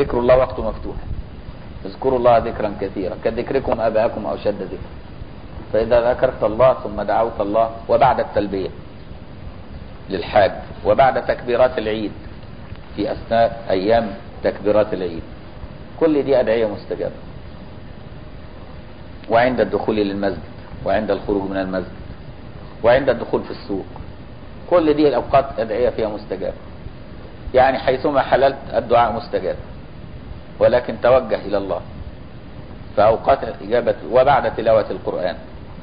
ذكر الله وقته مفتوح اذكروا الله ذكرا كثيرا كذكركم اباءكم او شد ذكر فاذا ذكرت الله ثم دعوت الله وبعد التلبيه للحاج وبعد تكبيرات العيد في اثناء ايام تكبيرات العيد كل دي ادعيه مستجابه وعند الدخول للمسجد وعند الخروج من المسجد وعند الدخول في السوق كل دي الاوقات ادعيه فيها مستجابه يعني حيثما حللت الدعاء مستجاب ولكن توجه الى الله فاوقات اجابه وبعد تلاوه القران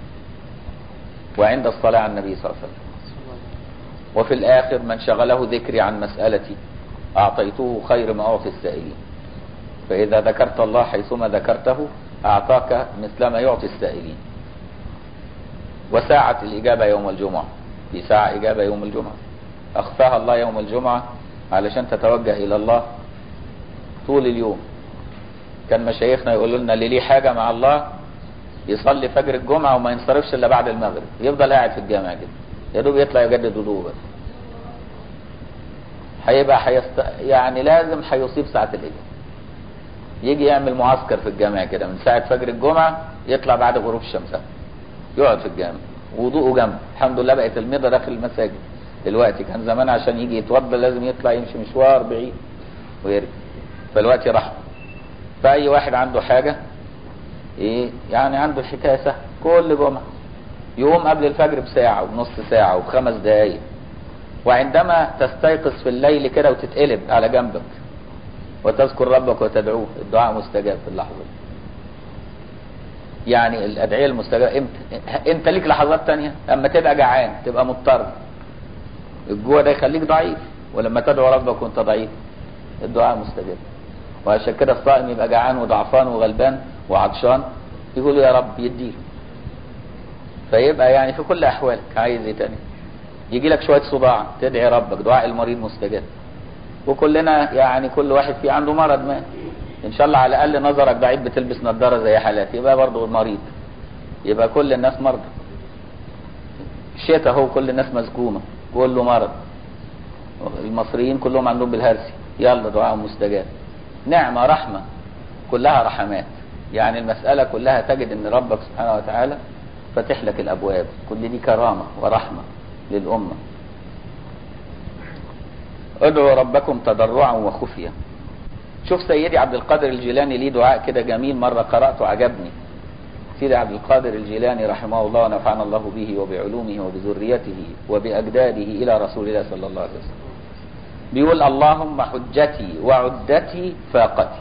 وعند الصلاه على النبي صلى الله عليه وسلم وفي الاخر من شغله ذكري عن مسالتي اعطيته خير ما اعطي السائلين فاذا ذكرت الله حيثما ذكرته اعطاك مثل ما يعطي السائلين وساعة الإجابة يوم الجمعة في ساعة إجابة يوم الجمعة أخفاها الله يوم الجمعة علشان تتوجه إلى الله طول اليوم كان مشايخنا يقولوا لنا اللي ليه حاجة مع الله يصلي فجر الجمعة وما ينصرفش إلا بعد المغرب يفضل قاعد في الجامع كده يا دوب يطلع يجدد وضوءه بس هيبقى حيست... يعني لازم هيصيب ساعة الإجابة يجي يعمل معسكر في الجامع كده من ساعة فجر الجمعة يطلع بعد غروب الشمس يقعد في الجامع وضوءه جنب الحمد لله بقت الميضة داخل المساجد دلوقتي كان زمان عشان يجي يتوضى لازم يطلع يمشي مشوار بعيد ويرجع فالوقت رحمة فأي واحد عنده حاجة ايه يعني عنده الحكاية سهلة كل جمعة يقوم قبل الفجر بساعة ونص ساعة وبخمس دقايق وعندما تستيقظ في الليل كده وتتقلب على جنبك وتذكر ربك وتدعوه الدعاء مستجاب في اللحظة دي يعني الأدعية المستجابة امتى انت ليك لحظات تانية اما تبقى جعان تبقى مضطر الجوع ده يخليك ضعيف ولما تدعو ربك وانت ضعيف الدعاء مستجاب وعشان كده الصائم يبقى جعان وضعفان وغلبان وعطشان يقول يا رب يديله فيبقى يعني في كل احوالك عايز ايه تاني يجي لك شويه صداع تدعي ربك دعاء المريض مستجاب وكلنا يعني كل واحد فيه عنده مرض ما ان شاء الله على الاقل نظرك ضعيف بتلبس نظاره زي حالاتي يبقى برضه مريض يبقى كل الناس مرضى الشتاء هو كل الناس مسجومه كله مرض المصريين كلهم عندهم بالهرسي يلا دعاء مستجاب نعمة رحمة كلها رحمات يعني المسألة كلها تجد ان ربك سبحانه وتعالى فتح لك الابواب كل دي كرامة ورحمة للأمة ادعوا ربكم تضرعا وخفيا شوف سيدي عبد القادر الجيلاني ليه دعاء كده جميل مرة قرأته عجبني سيدي عبد القادر الجيلاني رحمه الله ونفعنا الله به وبعلومه وبذريته وبأجداده إلى رسول الله صلى الله عليه وسلم بيقول اللهم حجتي وعدتي فاقتي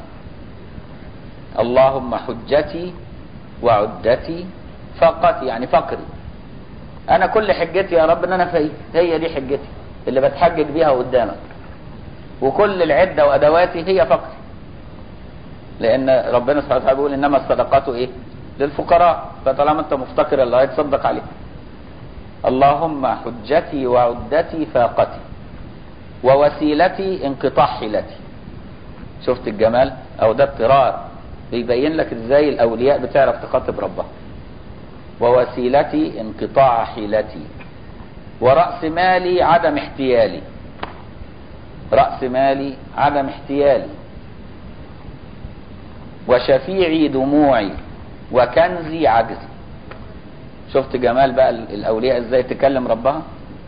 اللهم حجتي وعدتي فاقتي يعني فقري انا كل حجتي يا رب ان انا فقير هي دي حجتي اللي بتحجج بيها قدامك وكل العده وادواتي هي فقري لان ربنا سبحانه وتعالى بيقول انما الصدقات ايه للفقراء فطالما انت مفتقر الله يتصدق عليك اللهم حجتي وعدتي فاقتي ووسيلتي انقطاع حيلتي شفت الجمال او ده اضطرار بيبين لك ازاي الاولياء بتعرف تخاطب ربها ووسيلتي انقطاع حيلتي ورأس مالي عدم احتيالي رأس مالي عدم احتيالي وشفيعي دموعي وكنزي عجزي شفت جمال بقى الاولياء ازاي تكلم ربها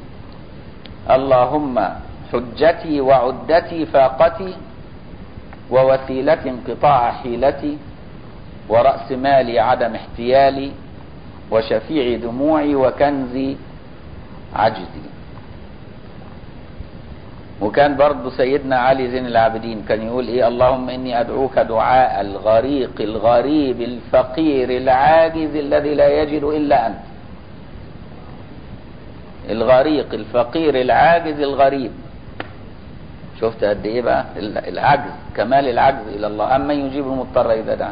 اللهم حجتي وعدتي فاقتي ووسيلتي انقطاع حيلتي ورأس مالي عدم احتيالي وشفيع دموعي وكنزي عجزي وكان برضو سيدنا علي زين العابدين كان يقول ايه اللهم اني ادعوك دعاء الغريق الغريب الفقير العاجز الذي لا يجد الا انت الغريق الفقير العاجز الغريب شفت قد ايه بقى العجز كمال العجز الى الله اما يجيب المضطر اذا دعا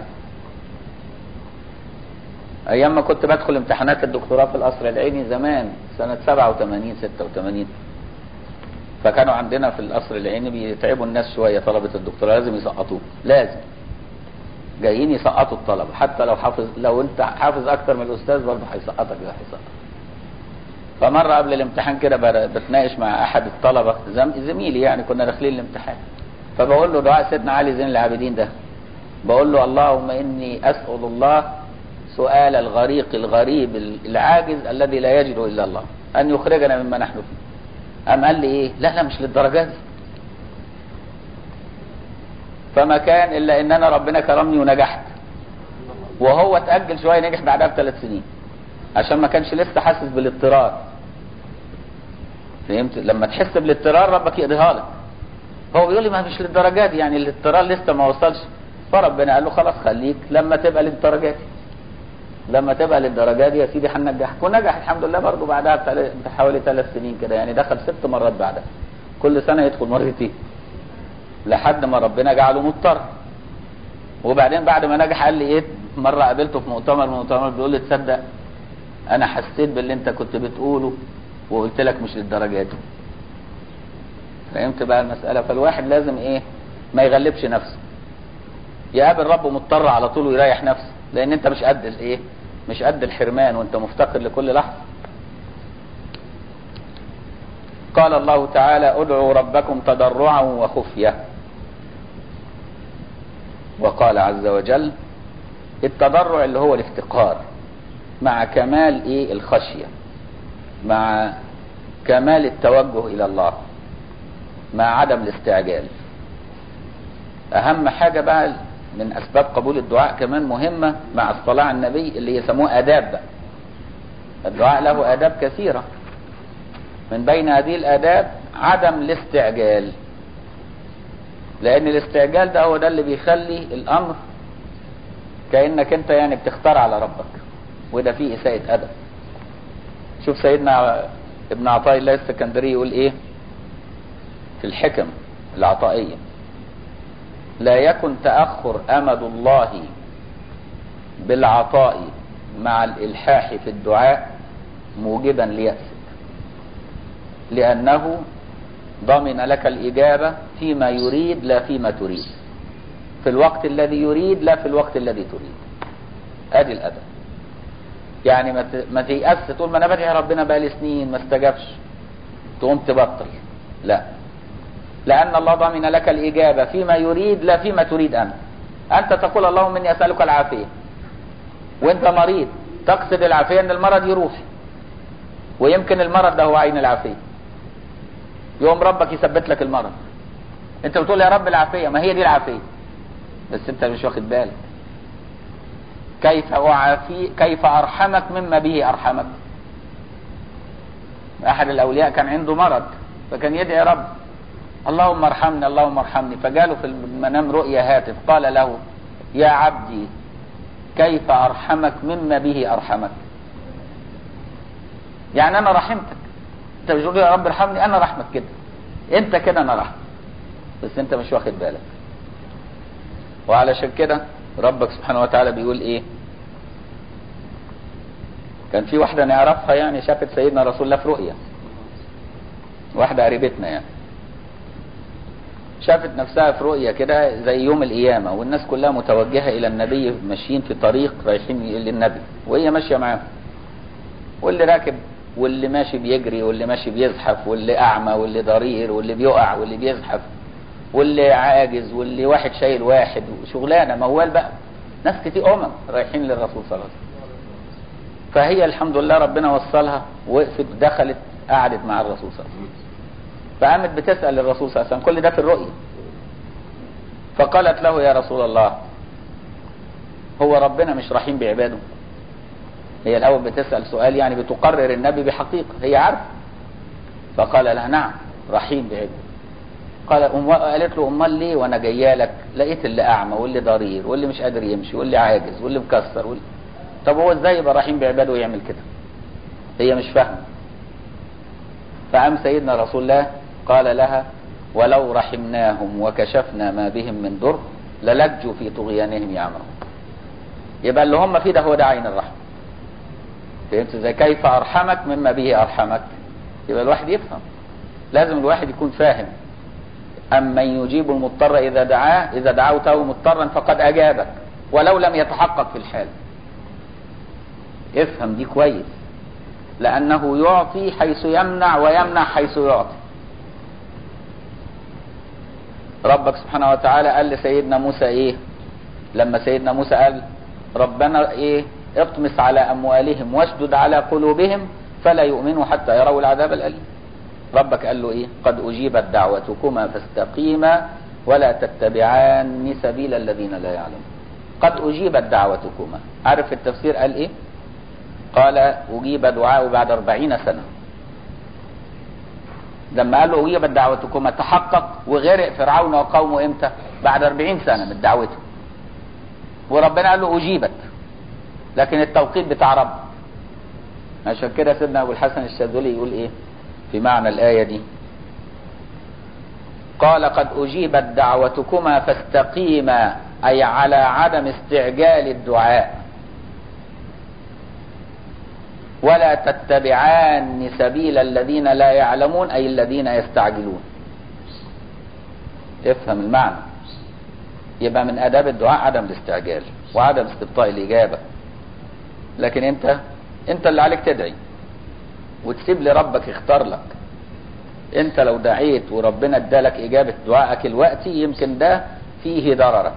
ايام ما كنت بدخل امتحانات الدكتوراه في القصر العيني زمان سنة 87 86 فكانوا عندنا في القصر العيني بيتعبوا الناس شوية طلبة الدكتوراه لازم يسقطوه لازم جايين يسقطوا الطلبة حتى لو حافظ لو انت حافظ اكتر من الاستاذ برضه هيسقطك ده هيسقط فمرة قبل الامتحان كده بتناقش مع احد الطلبة زم... زميلي يعني كنا داخلين الامتحان فبقول له دعاء سيدنا علي زين العابدين ده بقول له اللهم اني اسال الله سؤال الغريق الغريب العاجز الذي لا يجد الا الله ان يخرجنا مما نحن فيه قام قال لي ايه لا لا مش للدرجه دي فما كان الا ان انا ربنا كرمني ونجحت وهو اتاجل شويه نجح بعدها بثلاث سنين عشان ما كانش لسه حاسس بالاضطرار فهمت لما تحس بالاضطرار ربك يقضيها لك هو بيقول لي ما مش للدرجه دي يعني الاضطرار لسه ما وصلش فربنا قال له خلاص خليك لما تبقى للدرجه دي لما تبقى للدرجه دي يا سيدي هننجحك ونجح الحمد لله برضه بعدها بحوالي ثلاث سنين كده يعني دخل ست مرات بعدها كل سنه يدخل مرتين لحد ما ربنا جعله مضطر وبعدين بعد ما نجح قال لي ايه مره قابلته في مؤتمر من المؤتمر بيقول لي تصدق انا حسيت باللي انت كنت بتقوله وقلت لك مش للدرجه دي فهمت بقى المساله فالواحد لازم ايه ما يغلبش نفسه يقابل ربه مضطر على طول ويريح نفسه لان انت مش قد الايه مش قد الحرمان وانت مفتقر لكل لحظه قال الله تعالى ادعوا ربكم تضرعا وخفيه وقال عز وجل التضرع اللي هو الافتقار مع كمال ايه الخشيه مع كمال التوجه الى الله مع عدم الاستعجال اهم حاجه بقى من اسباب قبول الدعاء كمان مهمه مع الصلاه على النبي اللي يسموه اداب بقى الدعاء له اداب كثيره من بين هذه الاداب عدم الاستعجال لان الاستعجال ده هو ده اللي بيخلي الامر كانك انت يعني بتختار على ربك وده فيه اساءة ادب شوف سيدنا ابن عطاء الله السكندري يقول ايه في الحكم العطائية لا يكن تأخر أمد الله بالعطاء مع الإلحاح في الدعاء موجبا ليأسك لأنه ضمن لك الإجابة فيما يريد لا فيما تريد في الوقت الذي يريد لا في الوقت الذي تريد ادي الادب يعني ما تيأس تقول ما انا بدعي ربنا بقالي سنين ما استجابش تقوم تبطل لا لان الله ضمن لك الاجابه فيما يريد لا فيما تريد انت انت تقول اللهم اني اسالك العافيه وانت مريض تقصد العافيه ان المرض يروح ويمكن المرض ده هو عين العافيه يوم ربك يثبت لك المرض انت بتقول يا رب العافيه ما هي دي العافيه بس انت مش واخد بالك كيف أعافي كيف أرحمك مما به أرحمك أحد الأولياء كان عنده مرض فكان يدعي رب اللهم ارحمني اللهم ارحمني فجاله في المنام رؤيا هاتف قال له يا عبدي كيف أرحمك مما به أرحمك يعني أنا رحمتك أنت مش يا رب ارحمني أنا رحمك كده أنت كده أنا رحمك بس أنت مش واخد بالك وعلشان كده ربك سبحانه وتعالى بيقول ايه كان في واحدة نعرفها يعني شافت سيدنا رسول الله في رؤيا واحدة قريبتنا يعني شافت نفسها في رؤيا كده زي يوم القيامة والناس كلها متوجهة إلى النبي ماشيين في طريق رايحين للنبي وهي ماشية معاهم واللي راكب واللي ماشي بيجري واللي ماشي بيزحف واللي أعمى واللي ضرير واللي بيقع واللي بيزحف واللي عاجز واللي واحد شايل واحد شغلانه موال بقى ناس كتير امم رايحين للرسول صلى الله عليه وسلم فهي الحمد لله ربنا وصلها وقفت دخلت قعدت مع الرسول صلى الله عليه وسلم فقامت بتسال الرسول صلى الله عليه وسلم كل ده في الرؤيا فقالت له يا رسول الله هو ربنا مش رحيم بعباده هي الاول بتسال سؤال يعني بتقرر النبي بحقيقه هي عارفه فقال لها نعم رحيم بعباده قال أم قالت له امال ليه وانا جايه لك لقيت اللي اعمى واللي ضرير واللي مش قادر يمشي واللي عاجز واللي مكسر واللي... طب هو ازاي يبقى رحيم بعباده ويعمل كده هي مش فاهمه فقام سيدنا رسول الله قال لها ولو رحمناهم وكشفنا ما بهم من ضر للجوا في طغيانهم يعمهون يبقى اللي هم فيه ده هو ده عين الرحمه فهمت ازاي كيف ارحمك مما به ارحمك يبقى الواحد يفهم لازم الواحد يكون فاهم أمن يجيب المضطر إذا دعاه إذا دعوته مضطرا فقد أجابك ولو لم يتحقق في الحال افهم دي كويس لأنه يعطي حيث يمنع ويمنع حيث يعطي ربك سبحانه وتعالى قال لسيدنا موسى ايه لما سيدنا موسى قال ربنا ايه اطمس على اموالهم واشدد على قلوبهم فلا يؤمنوا حتى يروا العذاب الاليم ربك قال له ايه قد اجيبت دعوتكما فاستقيما ولا تتبعان سبيل الذين لا يعلمون قد اجيبت دعوتكما عارف التفسير قال ايه قال اجيب دعاء بعد أربعين سنه لما قال له اجيبت دعوتكما تحقق وغرق فرعون وقومه امتى بعد 40 سنه من دعوته وربنا قال له اجيبت لكن التوقيت بتاع رب عشان كده سيدنا ابو الحسن الشاذلي يقول ايه في معنى الايه دي قال قد اجيبت دعوتكما فاستقيما اي على عدم استعجال الدعاء ولا تتبعان سبيل الذين لا يعلمون اي الذين يستعجلون افهم المعنى يبقى من اداب الدعاء عدم الاستعجال وعدم استبطاء الاجابه لكن انت انت اللي عليك تدعي وتسيب لربك يختار لك انت لو دعيت وربنا ادالك اجابه دعائك الوقتي يمكن ده فيه ضررك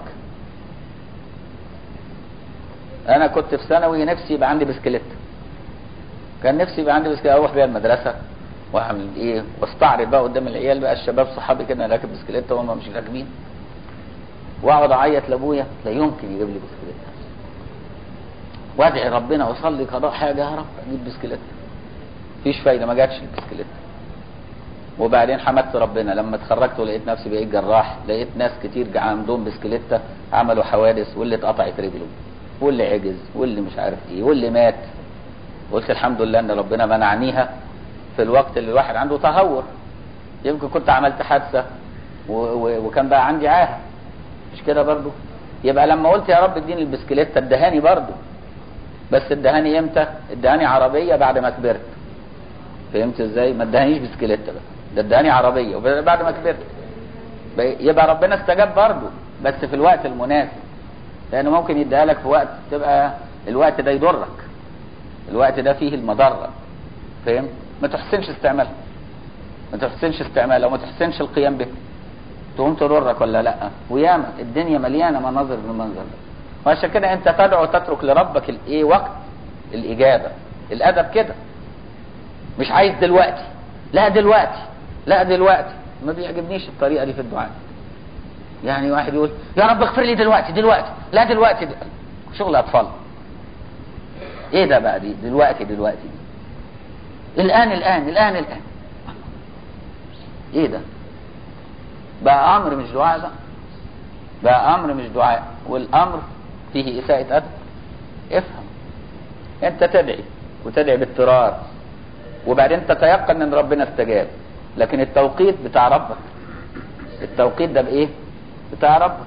انا كنت في ثانوي نفسي يبقى عندي بسكليت كان نفسي يبقى عندي بسكليت اروح بيها المدرسه واعمل ايه واستعرض بقى قدام العيال بقى الشباب صحابي كده راكب بسكليت وهم مش راكبين واقعد اعيط لابويا لا يمكن يجيب لي بسكليت وادعي ربنا واصلي قضاء حاجه يا رب اجيب بسكليت مفيش فايده ما جاتش البسكليت وبعدين حمدت ربنا لما اتخرجت ولقيت نفسي بقيت جراح لقيت ناس كتير عندهم بسكليتة عملوا حوادث واللي اتقطعت رجله واللي عجز واللي مش عارف ايه واللي مات قلت الحمد لله ان ربنا منعنيها في الوقت اللي الواحد عنده تهور يمكن كنت عملت حادثه و... و... وكان بقى عندي عاهه مش كده برضو يبقى لما قلت يا رب اديني البسكليتة ادهاني برضو بس ادهاني امتى ادهاني عربيه بعد ما كبرت فهمت ازاي ما ادهانيش بسكليتة بقى ده اداني عربيه وبعد ما كبرت يبقى ربنا استجاب برضه بس في الوقت المناسب لانه ممكن يديها لك في وقت تبقى الوقت ده يضرك الوقت ده فيه المضره فاهم ما تحسنش استعمالها ما تحسنش استعمالها وما تحسنش القيام به تقوم تضرك ولا لا وياما الدنيا مليانه مناظر بالمنظر ده وعشان كده انت تدعو تترك لربك الايه وقت الاجابه الادب كده مش عايز دلوقتي لا دلوقتي لا دلوقتي ما بيعجبنيش الطريقه دي في الدعاء يعني واحد يقول يا رب اغفر لي دلوقتي دلوقتي لا دلوقتي دل... شغل اطفال ايه ده بقى دي دلوقتي دلوقتي دي. الان الان الان الان ايه ده بقى امر مش دعاء بقى بقى امر مش دعاء والامر فيه اساءة ادب افهم انت تدعي وتدعي باضطرار وبعدين تتيقن ان ربنا استجاب لكن التوقيت بتاع ربك التوقيت ده بايه بتاع ربك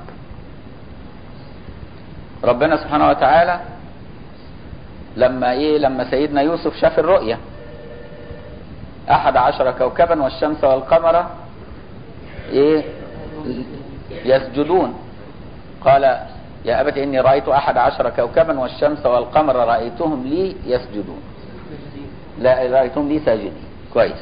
ربنا سبحانه وتعالى لما ايه لما سيدنا يوسف شاف الرؤيا احد عشر كوكبا والشمس والقمر ايه يسجدون قال يا أبت إني رأيت أحد عشر كوكبا والشمس والقمر رأيتهم لي يسجدون لا رأيتهم لي ساجدين كويس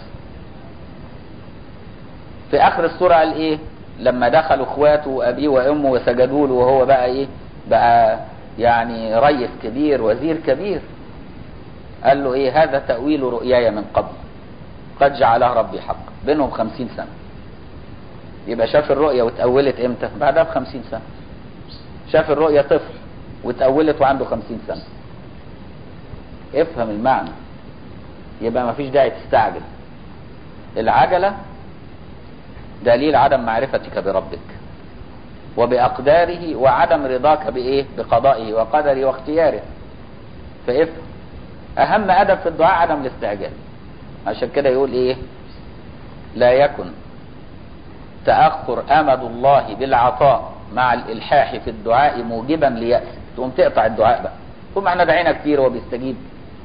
في آخر السورة قال إيه لما دخلوا إخواته وأبيه وأمه وسجدوا له وهو بقى إيه بقى يعني ريس كبير وزير كبير قال له إيه هذا تأويل رؤياي من قبل قد جعلها ربي حق بينهم خمسين سنة يبقى شاف الرؤية وتأولت امتى بعدها بخمسين سنة شاف الرؤية طفل وتأولت وعنده خمسين سنة افهم المعنى يبقى ما فيش داعي تستعجل العجلة دليل عدم معرفتك بربك وبأقداره وعدم رضاك بإيه بقضائه وقدره واختياره فافهم أهم أدب في الدعاء عدم الاستعجال عشان كده يقول إيه لا يكن تأخر أمد الله بالعطاء مع الإلحاح في الدعاء موجبا ليأس تقوم تقطع الدعاء بقى ثم احنا دعينا كتير وهو بيستجيب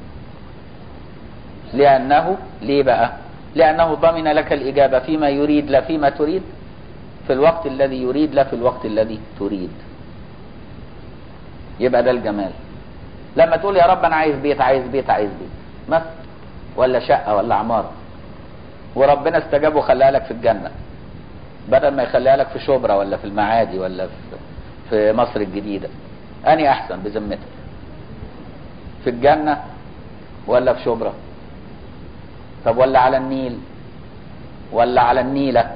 لأنه ليه بقى لأنه ضمن لك الإجابة فيما يريد لا فيما تريد في الوقت الذي يريد لا في الوقت الذي تريد يبقى ده الجمال لما تقول يا رب أنا عايز بيت عايز بيت عايز بيت مثلا ولا شقة ولا عمارة وربنا استجاب وخلاها لك في الجنة بدل ما يخليها لك في شبرا ولا في المعادي ولا في, في مصر الجديدة أني أحسن بذمتك في الجنة ولا في شبرا طب ولا على النيل ولا على النيلة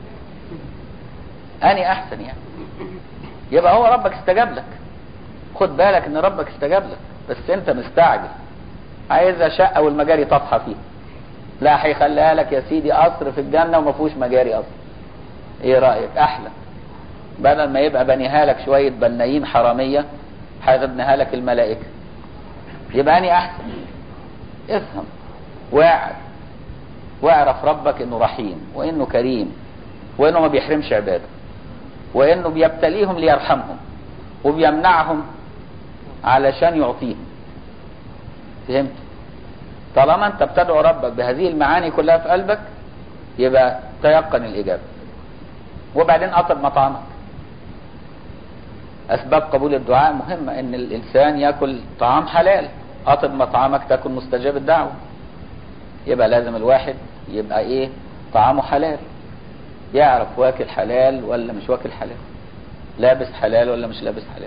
أني أحسن يعني يبقى هو ربك استجاب لك خد بالك ان ربك استجاب لك بس انت مستعجل عايزها شقة والمجاري تطحى فيه لا هيخليها لك يا سيدي قصر في الجنة وما فيهوش مجاري اصلا ايه رأيك احلى بدل ما يبقى بنيها لك شوية بنايين حرامية هيبنيها لك الملائكة يبقى اني احسن افهم واعرف واعرف ربك انه رحيم وانه كريم وانه ما بيحرمش عباده وانه بيبتليهم ليرحمهم وبيمنعهم علشان يعطيهم فهمت طالما انت بتدعو ربك بهذه المعاني كلها في قلبك يبقى تيقن الاجابه وبعدين اطب مطعمك اسباب قبول الدعاء مهمه ان الانسان ياكل طعام حلال اطب مطعمك تكن مستجاب الدعوه يبقى لازم الواحد يبقى ايه طعامه حلال يعرف واكل حلال ولا مش واكل حلال لابس حلال ولا مش لابس حلال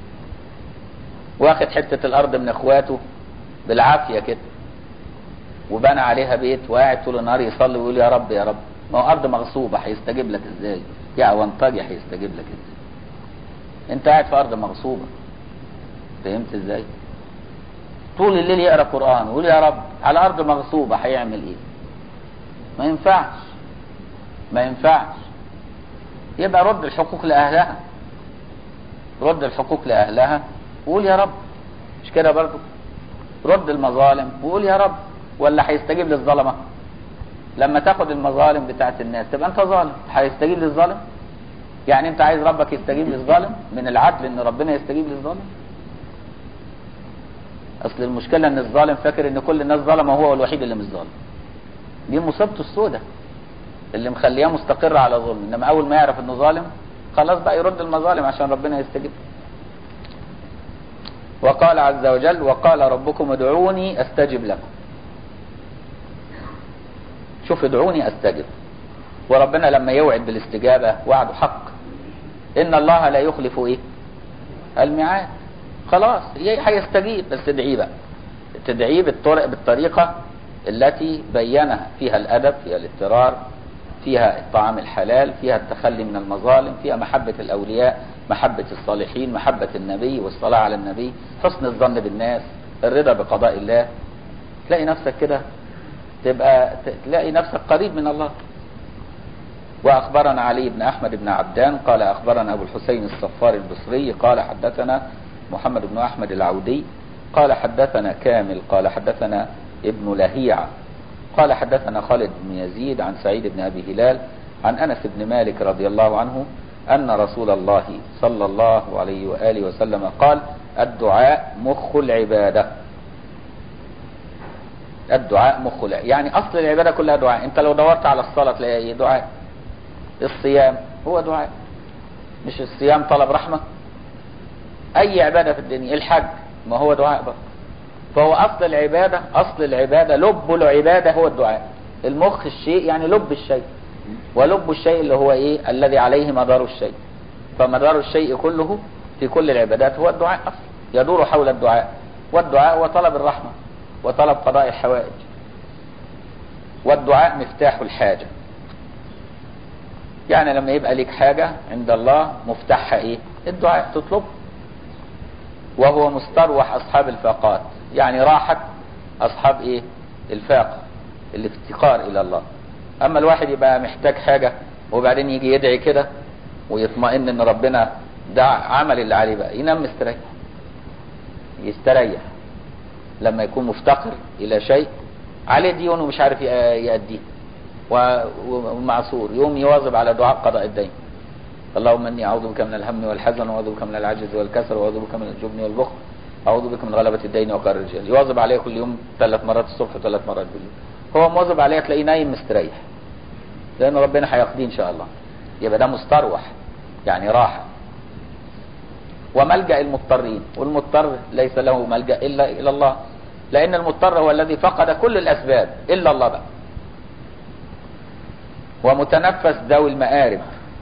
واخد حتة الارض من اخواته بالعافية كده وبنى عليها بيت وقاعد طول النهار يصلي ويقول يا رب يا رب ما هو ارض مغصوبة هيستجيب لك ازاي يا وانطجي هيستجيب لك ازاي انت قاعد في ارض مغصوبة فهمت ازاي طول الليل يقرا قران ويقول يا رب على ارض مغصوبة هيعمل ايه ما ينفعش ما ينفعش يبقى رد الحقوق لأهلها رد الحقوق لأهلها وقول يا رب مش كده برضو رد المظالم وقول يا رب ولا هيستجيب للظلمة لما تاخد المظالم بتاعت الناس تبقى انت ظالم هيستجيب للظالم يعني انت عايز ربك يستجيب للظالم من العدل ان ربنا يستجيب للظالم اصل المشكلة ان الظالم فاكر ان كل الناس ظلمة وهو الوحيد اللي مش ظالم دي مصيبته السوداء اللي مخليه مستقر على ظلم انما اول ما يعرف انه ظالم خلاص بقى يرد المظالم عشان ربنا يستجيب وقال عز وجل وقال ربكم ادعوني استجب لكم شوف ادعوني استجب وربنا لما يوعد بالاستجابة وعده حق ان الله لا يخلف ايه الميعاد خلاص هيستجيب بس تدعيه بقى تدعيه بالطرق بالطريقة التي بينها فيها الادب فيها الاضطرار فيها الطعام الحلال فيها التخلي من المظالم فيها محبة الأولياء محبة الصالحين محبة النبي والصلاة على النبي حسن الظن بالناس الرضا بقضاء الله تلاقي نفسك كده تبقى تلاقي نفسك قريب من الله وأخبرنا علي بن أحمد بن عبدان قال أخبرنا أبو الحسين الصفار البصري قال حدثنا محمد بن أحمد العودي قال حدثنا كامل قال حدثنا ابن لهيعة قال حدثنا خالد بن يزيد عن سعيد بن أبي هلال عن أنس بن مالك رضي الله عنه أن رسول الله صلى الله عليه وآله وسلم قال الدعاء مخ العبادة الدعاء مخ العبادة يعني أصل العبادة كلها دعاء أنت لو دورت على الصلاة تلاقي إيه دعاء الصيام هو دعاء مش الصيام طلب رحمة أي عبادة في الدنيا الحج ما هو دعاء بقى فهو أصل العبادة أصل العبادة لب العبادة هو الدعاء المخ الشيء يعني لب الشيء ولب الشيء اللي هو إيه الذي عليه مدار الشيء فمدار الشيء كله في كل العبادات هو الدعاء أصل يدور حول الدعاء والدعاء هو طلب الرحمة وطلب قضاء الحوائج والدعاء مفتاح الحاجة يعني لما يبقى لك حاجة عند الله مفتاحها ايه الدعاء تطلب وهو مستروح اصحاب الفاقات يعني راحة اصحاب ايه الفاقة الافتقار الى الله اما الواحد يبقى محتاج حاجة وبعدين يجي يدعي كده ويطمئن ان ربنا ده عمل اللي عليه بقى ينام مستريح يستريح لما يكون مفتقر الى شيء عليه ديون ومش عارف يأديه ومعصور يوم يواظب على دعاء قضاء الدين اللهم اني اعوذ بك من الهم والحزن واعوذ بك من العجز والكسل واعوذ بك من الجبن والبخل اعوذ بك من غلبة الدين وقهر الرجال يواظب عليه كل يوم ثلاث مرات الصبح وثلاث مرات بالليل هو مواظب عليه تلاقيه نايم مستريح لان ربنا هيقضيه ان شاء الله يبقى ده مستروح يعني راحة وملجأ المضطرين والمضطر ليس له ملجأ الا الى الله لان المضطر هو الذي فقد كل الاسباب الا الله بقى ومتنفس ذوي المآرب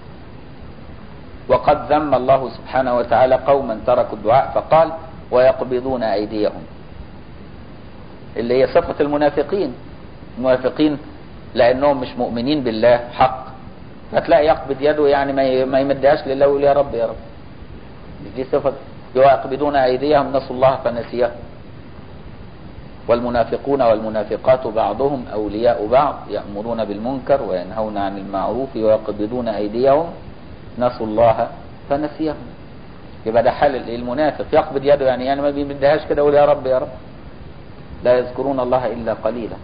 وقد ذم الله سبحانه وتعالى قوما تركوا الدعاء فقال ويقبضون أيديهم اللي هي صفة المنافقين المنافقين لأنهم مش مؤمنين بالله حق فتلاقي يقبض يده يعني ما يمدهاش لله ويقول يا رب يا رب دي صفة ويقبضون أيديهم نسوا الله فنسيهم والمنافقون والمنافقات بعضهم أولياء بعض يأمرون بالمنكر وينهون عن المعروف ويقبضون أيديهم نسوا الله فنسيهم يبقى ده حال المنافق يقبض يده يعني يعني ما بيمدهاش كده يقول يا رب يا رب لا يذكرون الله إلا قليلا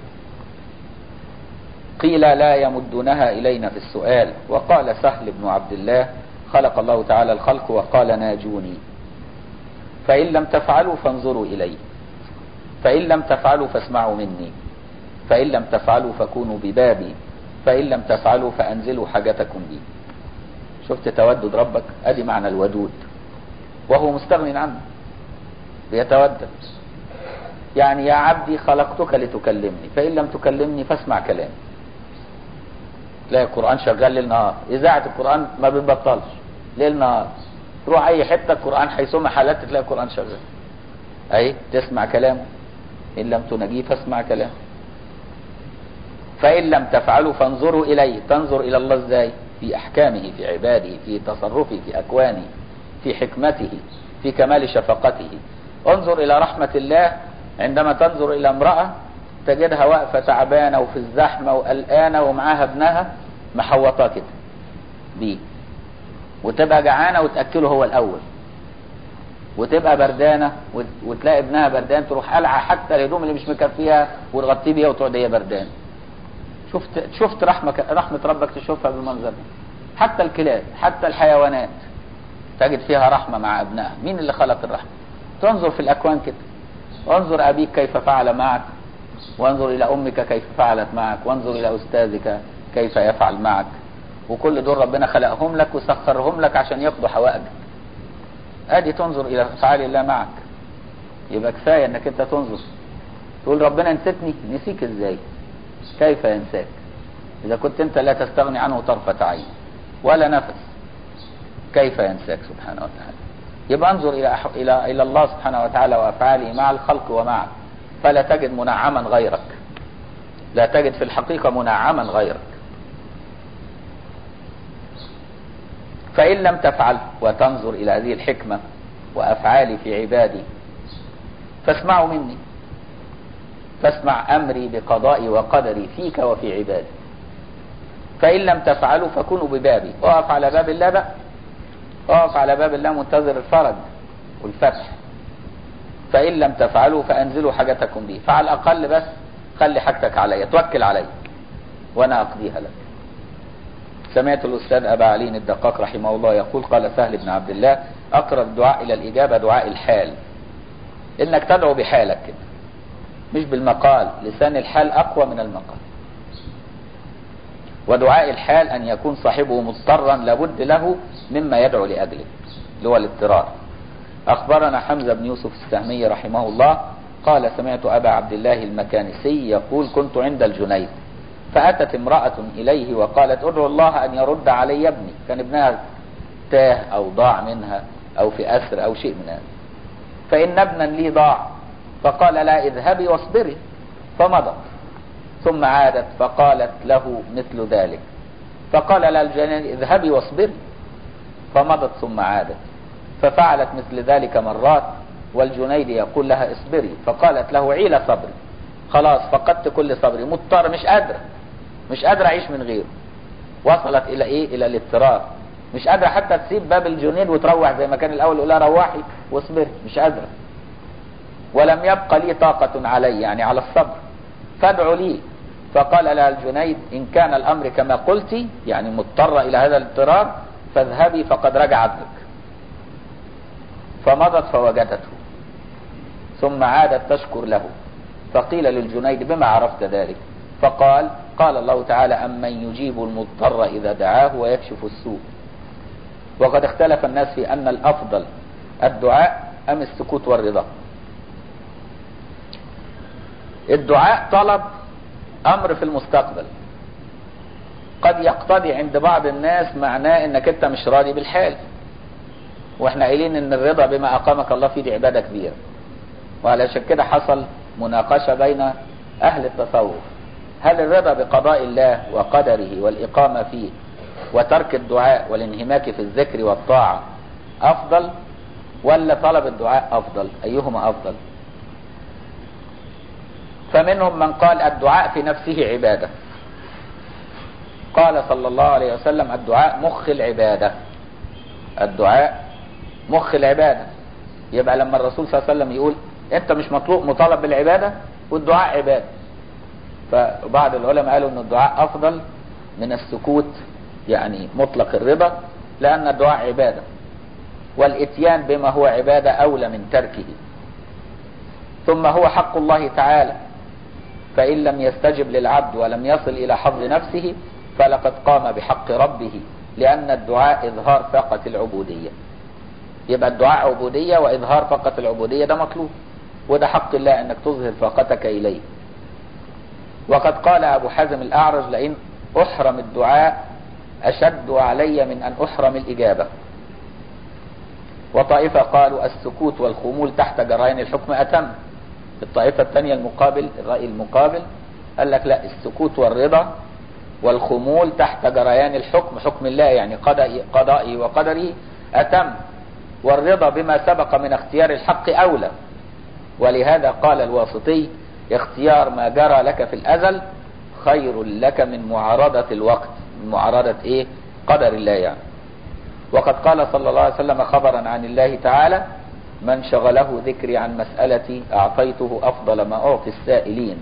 قيل لا يمدونها إلينا في السؤال وقال سهل بن عبد الله خلق الله تعالى الخلق وقال ناجوني فإن لم تفعلوا فانظروا إلي فإن لم تفعلوا فاسمعوا مني فإن لم تفعلوا فكونوا ببابي فإن لم تفعلوا فأنزلوا حاجتكم بي شفت تودد ربك ادي معنى الودود وهو مستغن عنه بيتودد يعني يا عبدي خلقتك لتكلمني فإن لم تكلمني فاسمع كلامي تلاقي القرآن شغال ليل نهار إذاعة القرآن ما بتبطلش ليل نهار تروح أي حتة القرآن حيثما حالات تلاقي القرآن شغال أي تسمع كلامه إن لم تنجيه فاسمع كلامه فإن لم تفعلوا فانظروا إليه تنظر إلى الله إزاي في أحكامه في عباده في تصرفه في أكوانه في حكمته في كمال شفقته انظر إلى رحمة الله عندما تنظر إلى امرأة تجدها واقفة تعبانة وفي الزحمة وقلقانة ومعاها ابنها محوطاه كده بيه وتبقى جعانة وتأكله هو الأول وتبقى بردانة وتلاقي ابنها بردان تروح قلعة حتى الهدوم اللي مش مكفيها وتغطيه بيها وتقعد هي بردان شفت شفت رحمة رحمة ربك تشوفها بالمنظر ده حتى الكلاب حتى الحيوانات تجد فيها رحمة مع ابنها مين اللي خلق الرحمة تنظر في الأكوان كده انظر أبيك كيف فعل معك وانظر إلى أمك كيف فعلت معك وانظر إلى أستاذك كيف يفعل معك وكل دول ربنا خلقهم لك وسخرهم لك عشان يقضوا حوائجك ادي تنظر الى افعال الله معك يبقى كفايه انك انت تنظر تقول ربنا نسيتني نسيك ازاي كيف ينساك اذا كنت انت لا تستغني عنه طرفة عين ولا نفس كيف ينساك سبحانه وتعالى يبقى انظر الى أح... الى الى الله سبحانه وتعالى وافعاله مع الخلق ومعك فلا تجد منعما غيرك لا تجد في الحقيقه منعما غيرك فإن لم تفعل وتنظر إلى هذه الحكمة وأفعالي في عبادي فاسمعوا مني فاسمع أمري بقضائي وقدري فيك وفي عبادي فإن لم تفعلوا فكونوا ببابي اقف على باب الله بقى اقف على باب الله منتظر الفرج والفتح فإن لم تفعلوا فأنزلوا حاجتكم بي فعلى الأقل بس خلي حاجتك علي توكل علي وأنا أقضيها لك سمعت الأستاذ أبا علي الدقاق رحمه الله يقول قال سهل بن عبد الله أقرب الدعاء إلى الإجابة دعاء الحال إنك تدعو بحالك كده مش بالمقال لسان الحال أقوى من المقال ودعاء الحال أن يكون صاحبه مضطرا لابد له مما يدعو لأجله اللي هو الاضطرار أخبرنا حمزة بن يوسف السهمي رحمه الله قال سمعت أبا عبد الله المكانسي يقول كنت عند الجنيد فأتت امرأة إليه وقالت ادعو الله أن يرد علي ابني كان ابنها تاه أو ضاع منها أو في أسر أو شيء من هذا فإن ابنا لي ضاع فقال لا اذهبي واصبري فمضت ثم عادت فقالت له مثل ذلك فقال لها الجنين اذهبي واصبري فمضت ثم عادت ففعلت مثل ذلك مرات والجنيد يقول لها اصبري فقالت له عيل صبري خلاص فقدت كل صبري مضطر مش قادرة مش قادرة أعيش من غيره وصلت إلى إيه إلى الاضطرار مش قادرة حتى تسيب باب الجنين وتروح زي ما كان الأول يقول لها روحي واصبري مش قادرة ولم يبقى لي طاقة علي يعني على الصبر فادعوا لي فقال لها الجنيد إن كان الأمر كما قلت يعني مضطرة إلى هذا الاضطرار فاذهبي فقد رجع ابنك فمضت فوجدته ثم عادت تشكر له فقيل للجنيد بما عرفت ذلك فقال قال الله تعالى أمن يجيب المضطر إذا دعاه ويكشف السوء وقد اختلف الناس في أن الأفضل الدعاء أم السكوت والرضا الدعاء طلب أمر في المستقبل قد يقتضي عند بعض الناس معناه انك انت مش راضي بالحال واحنا قايلين ان الرضا بما اقامك الله فيه دي عباده كبيره وعلشان كده حصل مناقشه بين اهل التصوف هل الرضا بقضاء الله وقدره والاقامه فيه وترك الدعاء والانهماك في الذكر والطاعه افضل ولا طلب الدعاء افضل ايهما افضل فمنهم من قال الدعاء في نفسه عباده قال صلى الله عليه وسلم الدعاء مخ العباده الدعاء مخ العباده يبقى لما الرسول صلى الله عليه وسلم يقول انت مش مطلوب مطالب بالعباده والدعاء عباده فبعض العلماء قالوا ان الدعاء افضل من السكوت يعني مطلق الرضا لان الدعاء عباده والاتيان بما هو عباده اولى من تركه ثم هو حق الله تعالى فان لم يستجب للعبد ولم يصل الى حظ نفسه فلقد قام بحق ربه لان الدعاء اظهار فاقه العبوديه يبقى الدعاء عبوديه واظهار فاقه العبوديه ده مطلوب وده حق الله انك تظهر فاقتك اليه وقد قال ابو حازم الاعرج لئن احرم الدعاء اشد علي من ان احرم الاجابه وطائفه قالوا السكوت والخمول تحت جريان الحكم اتم الطائفه الثانيه المقابل الراي المقابل قال لك لا السكوت والرضا والخمول تحت جريان الحكم حكم الله يعني قضائه وقدره اتم والرضا بما سبق من اختيار الحق اولى ولهذا قال الواسطي اختيار ما جرى لك في الازل خير لك من معارضة الوقت من معارضة ايه قدر الله يعني وقد قال صلى الله عليه وسلم خبرا عن الله تعالى من شغله ذكري عن مسألتي اعطيته افضل ما اعطي السائلين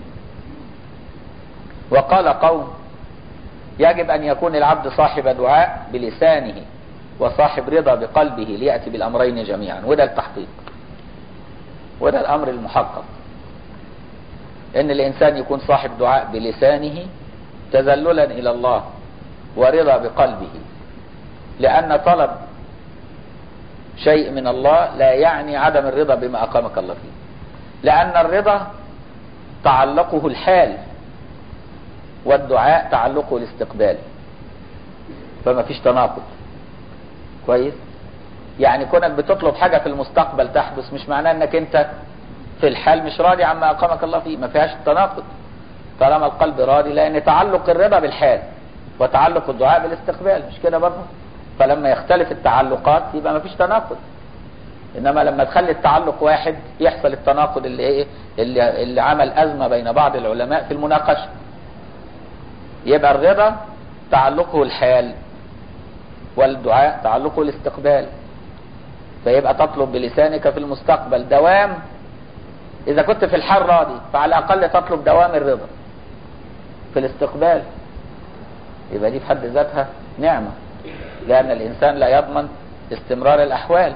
وقال قوم يجب ان يكون العبد صاحب دعاء بلسانه وصاحب رضا بقلبه ليأتي بالامرين جميعا وده التحقيق وده الامر المحقق ان الانسان يكون صاحب دعاء بلسانه تذللا الى الله ورضا بقلبه لان طلب شيء من الله لا يعني عدم الرضا بما اقامك الله فيه لان الرضا تعلقه الحال والدعاء تعلقه الاستقبال فما فيش تناقض كويس يعني كونك بتطلب حاجة في المستقبل تحدث مش معناه انك انت في الحال مش راضي عما اقامك الله فيه ما فيهاش تناقض طالما القلب راضي لان تعلق الرضا بالحال وتعلق الدعاء بالاستقبال مش كده برضه فلما يختلف التعلقات يبقى ما فيش تناقض انما لما تخلي التعلق واحد يحصل التناقض اللي ايه اللي, اللي عمل ازمه بين بعض العلماء في المناقشه يبقى الرضا تعلقه الحال والدعاء تعلقه الاستقبال فيبقى تطلب بلسانك في المستقبل دوام اذا كنت في الحال راضي فعلى الاقل تطلب دوام الرضا في الاستقبال يبقى دي في حد ذاتها نعمة لان الانسان لا يضمن استمرار الاحوال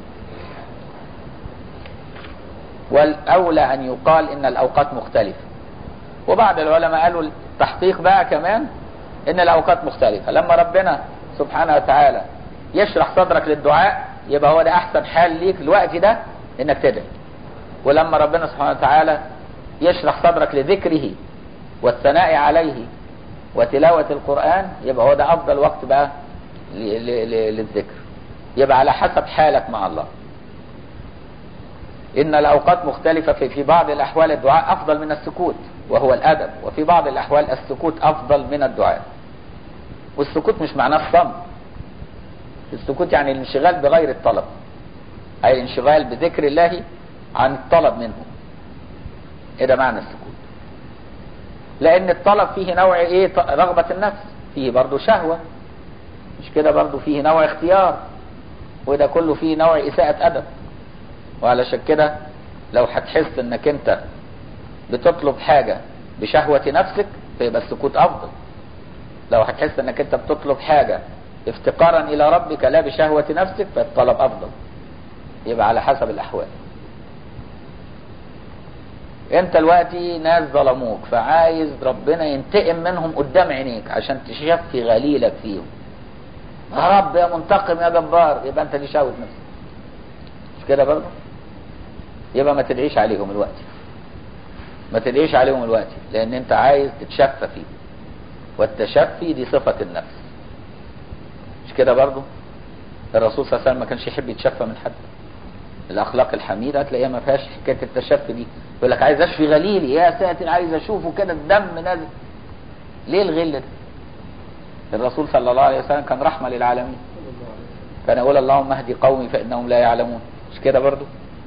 والاولى ان يقال ان الاوقات مختلفة وبعض العلماء قالوا التحقيق بقى كمان ان الاوقات مختلفة لما ربنا سبحانه وتعالى يشرح صدرك للدعاء يبقى هو ده احسن حال ليك الوقت ده انك تدعي ولما ربنا سبحانه وتعالى يشرح صدرك لذكره والثناء عليه وتلاوة القرآن يبقى هو ده افضل وقت بقى للذكر يبقى على حسب حالك مع الله ان الاوقات مختلفة في, في بعض الاحوال الدعاء افضل من السكوت وهو الادب وفي بعض الاحوال السكوت افضل من الدعاء والسكوت مش معناه الصمت السكوت يعني الانشغال بغير الطلب اي الانشغال بذكر الله عن الطلب منه ايه ده معنى السكوت لان الطلب فيه نوع ايه رغبة النفس فيه برضو شهوة مش كده برضو فيه نوع اختيار وده كله فيه نوع اساءة ادب وعلشان كده لو هتحس انك انت بتطلب حاجة بشهوة نفسك فيبقى السكوت افضل لو هتحس انك انت بتطلب حاجة افتقارا الى ربك لا بشهوة نفسك فالطلب افضل يبقى على حسب الاحوال انت دلوقتي ناس ظلموك فعايز ربنا ينتقم منهم قدام عينيك عشان تشفي غليلك فيهم يا رب يا منتقم يا جبار يبقى انت دي شهوة نفسك مش كده برضه يبقى ما تدعيش عليهم الوقت ما تدعيش عليهم الوقت لان انت عايز تتشفى فيه والتشفي دي صفة النفس مش كده برضو الرسول صلى الله عليه وسلم ما كانش يحب يتشفى من حد الاخلاق الحميده تلاقيها ما فيهاش حكايه التشفي دي يقول لك عايز اشفي غليلي يا ساتر عايز اشوفه كده الدم نازل ليه الغل ده الرسول صلى الله عليه وسلم كان رحمه للعالمين كان يقول اللهم اهدي قومي فانهم لا يعلمون مش كده برضو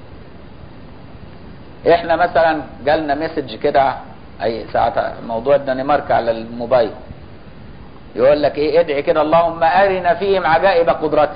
احنا مثلا جالنا مسج كده اي ساعه موضوع الدنمارك على الموبايل يقول لك ايه ادعي كده اللهم ارنا فيهم عجائب قدرتك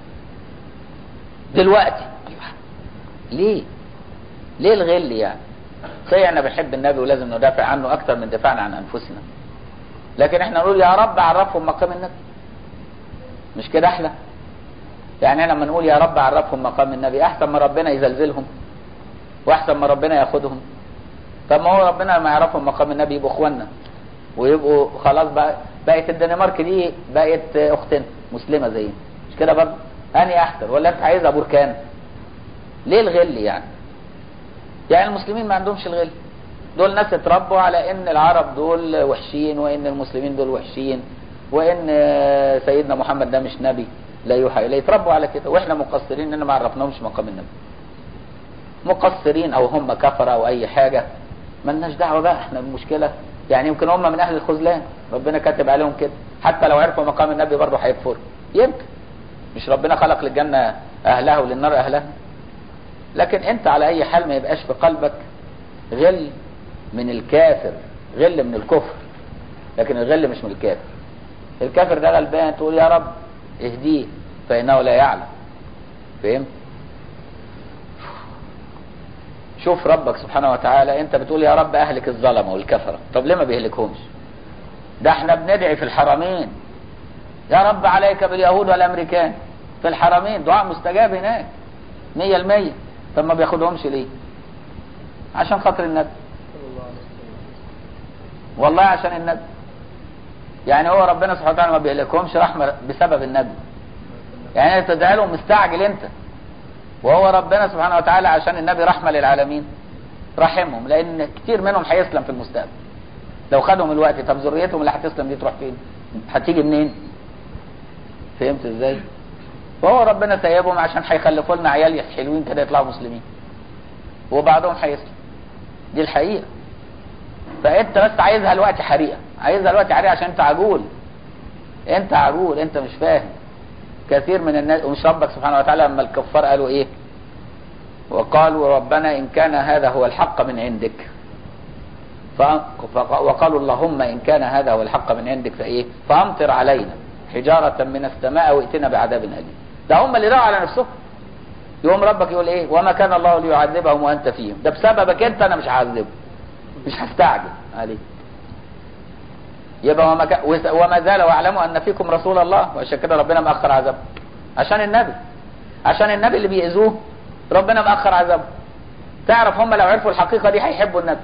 دلوقتي ليه ليه الغل يعني صحيح احنا بنحب النبي ولازم ندافع عنه اكتر من دفاعنا عن انفسنا لكن احنا نقول يا رب عرفهم مقام النبي مش كده احلى يعني احنا لما نقول يا رب عرفهم مقام النبي احسن ما ربنا يزلزلهم واحسن ما ربنا ياخدهم طب ما هو ربنا لما يعرفهم مقام النبي يبقوا اخواننا ويبقوا خلاص بقى بقت الدنمارك دي بقت اختنا مسلمه زينا مش كده برضه اني احسن ولا انت عايزها بركان ليه الغل يعني يعني المسلمين ما عندهمش الغل دول ناس اتربوا على ان العرب دول وحشين وان المسلمين دول وحشين وان سيدنا محمد ده مش نبي لا يوحى اليه اتربوا على كده واحنا مقصرين ان ما عرفناهمش مقام النبي مقصرين او هم كفره او اي حاجه ملناش دعوه بقى احنا المشكله يعني يمكن هم من اهل الخذلان ربنا كاتب عليهم كده حتى لو عرفوا مقام النبي برضه هيكفروا يمكن مش ربنا خلق للجنه اهلها وللنار اهلها لكن انت على اي حال ما يبقاش في قلبك غل من الكافر غل من الكفر لكن الغل مش من الكافر الكافر ده غلبان تقول يا رب اهديه فانه لا يعلم فهمت شوف ربك سبحانه وتعالى انت بتقول يا رب اهلك الظلمه والكفره طب ليه ما بيهلكهمش ده احنا بندعي في الحرمين يا رب عليك باليهود والامريكان في الحرمين دعاء مستجاب هناك مية المية طب ما بياخدهمش ليه عشان خاطر النبي والله عشان النبي يعني هو ربنا سبحانه وتعالى ما بيهلكهمش رحمة بسبب النبي يعني انت تدعي لهم مستعجل انت وهو ربنا سبحانه وتعالى عشان النبي رحمة للعالمين رحمهم لان كتير منهم هيسلم في المستقبل لو خدهم الوقت طب ذريتهم اللي هتسلم دي تروح فين هتيجي منين فهمت ازاي وهو ربنا سيبهم عشان هيخلفوا لنا عيال حلوين كده يطلعوا مسلمين وبعضهم هيسلم دي الحقيقه فانت بس عايزها الوقت حريقه عايزها الوقت حريقه عشان انت عجول انت عجول انت مش فاهم كثير من الناس ومش ربك سبحانه وتعالى لما الكفار قالوا ايه وقالوا ربنا ان كان هذا هو الحق من عندك ف... وقالوا اللهم ان كان هذا هو الحق من عندك فايه فامطر علينا حجارة من السماء وائتنا بعذاب أليم ده هم اللي دعوا على نفسهم يقوم ربك يقول ايه وما كان الله ليعذبهم وانت فيهم ده بسببك انت انا مش هعذبه مش هستعجل عليه يبقى وما, ك... وما زال واعلموا ان فيكم رسول الله وعشان كده ربنا مأخر عذابه عشان النبي عشان النبي اللي بيأذوه ربنا مأخر عذابه تعرف هم لو عرفوا الحقيقة دي هيحبوا النبي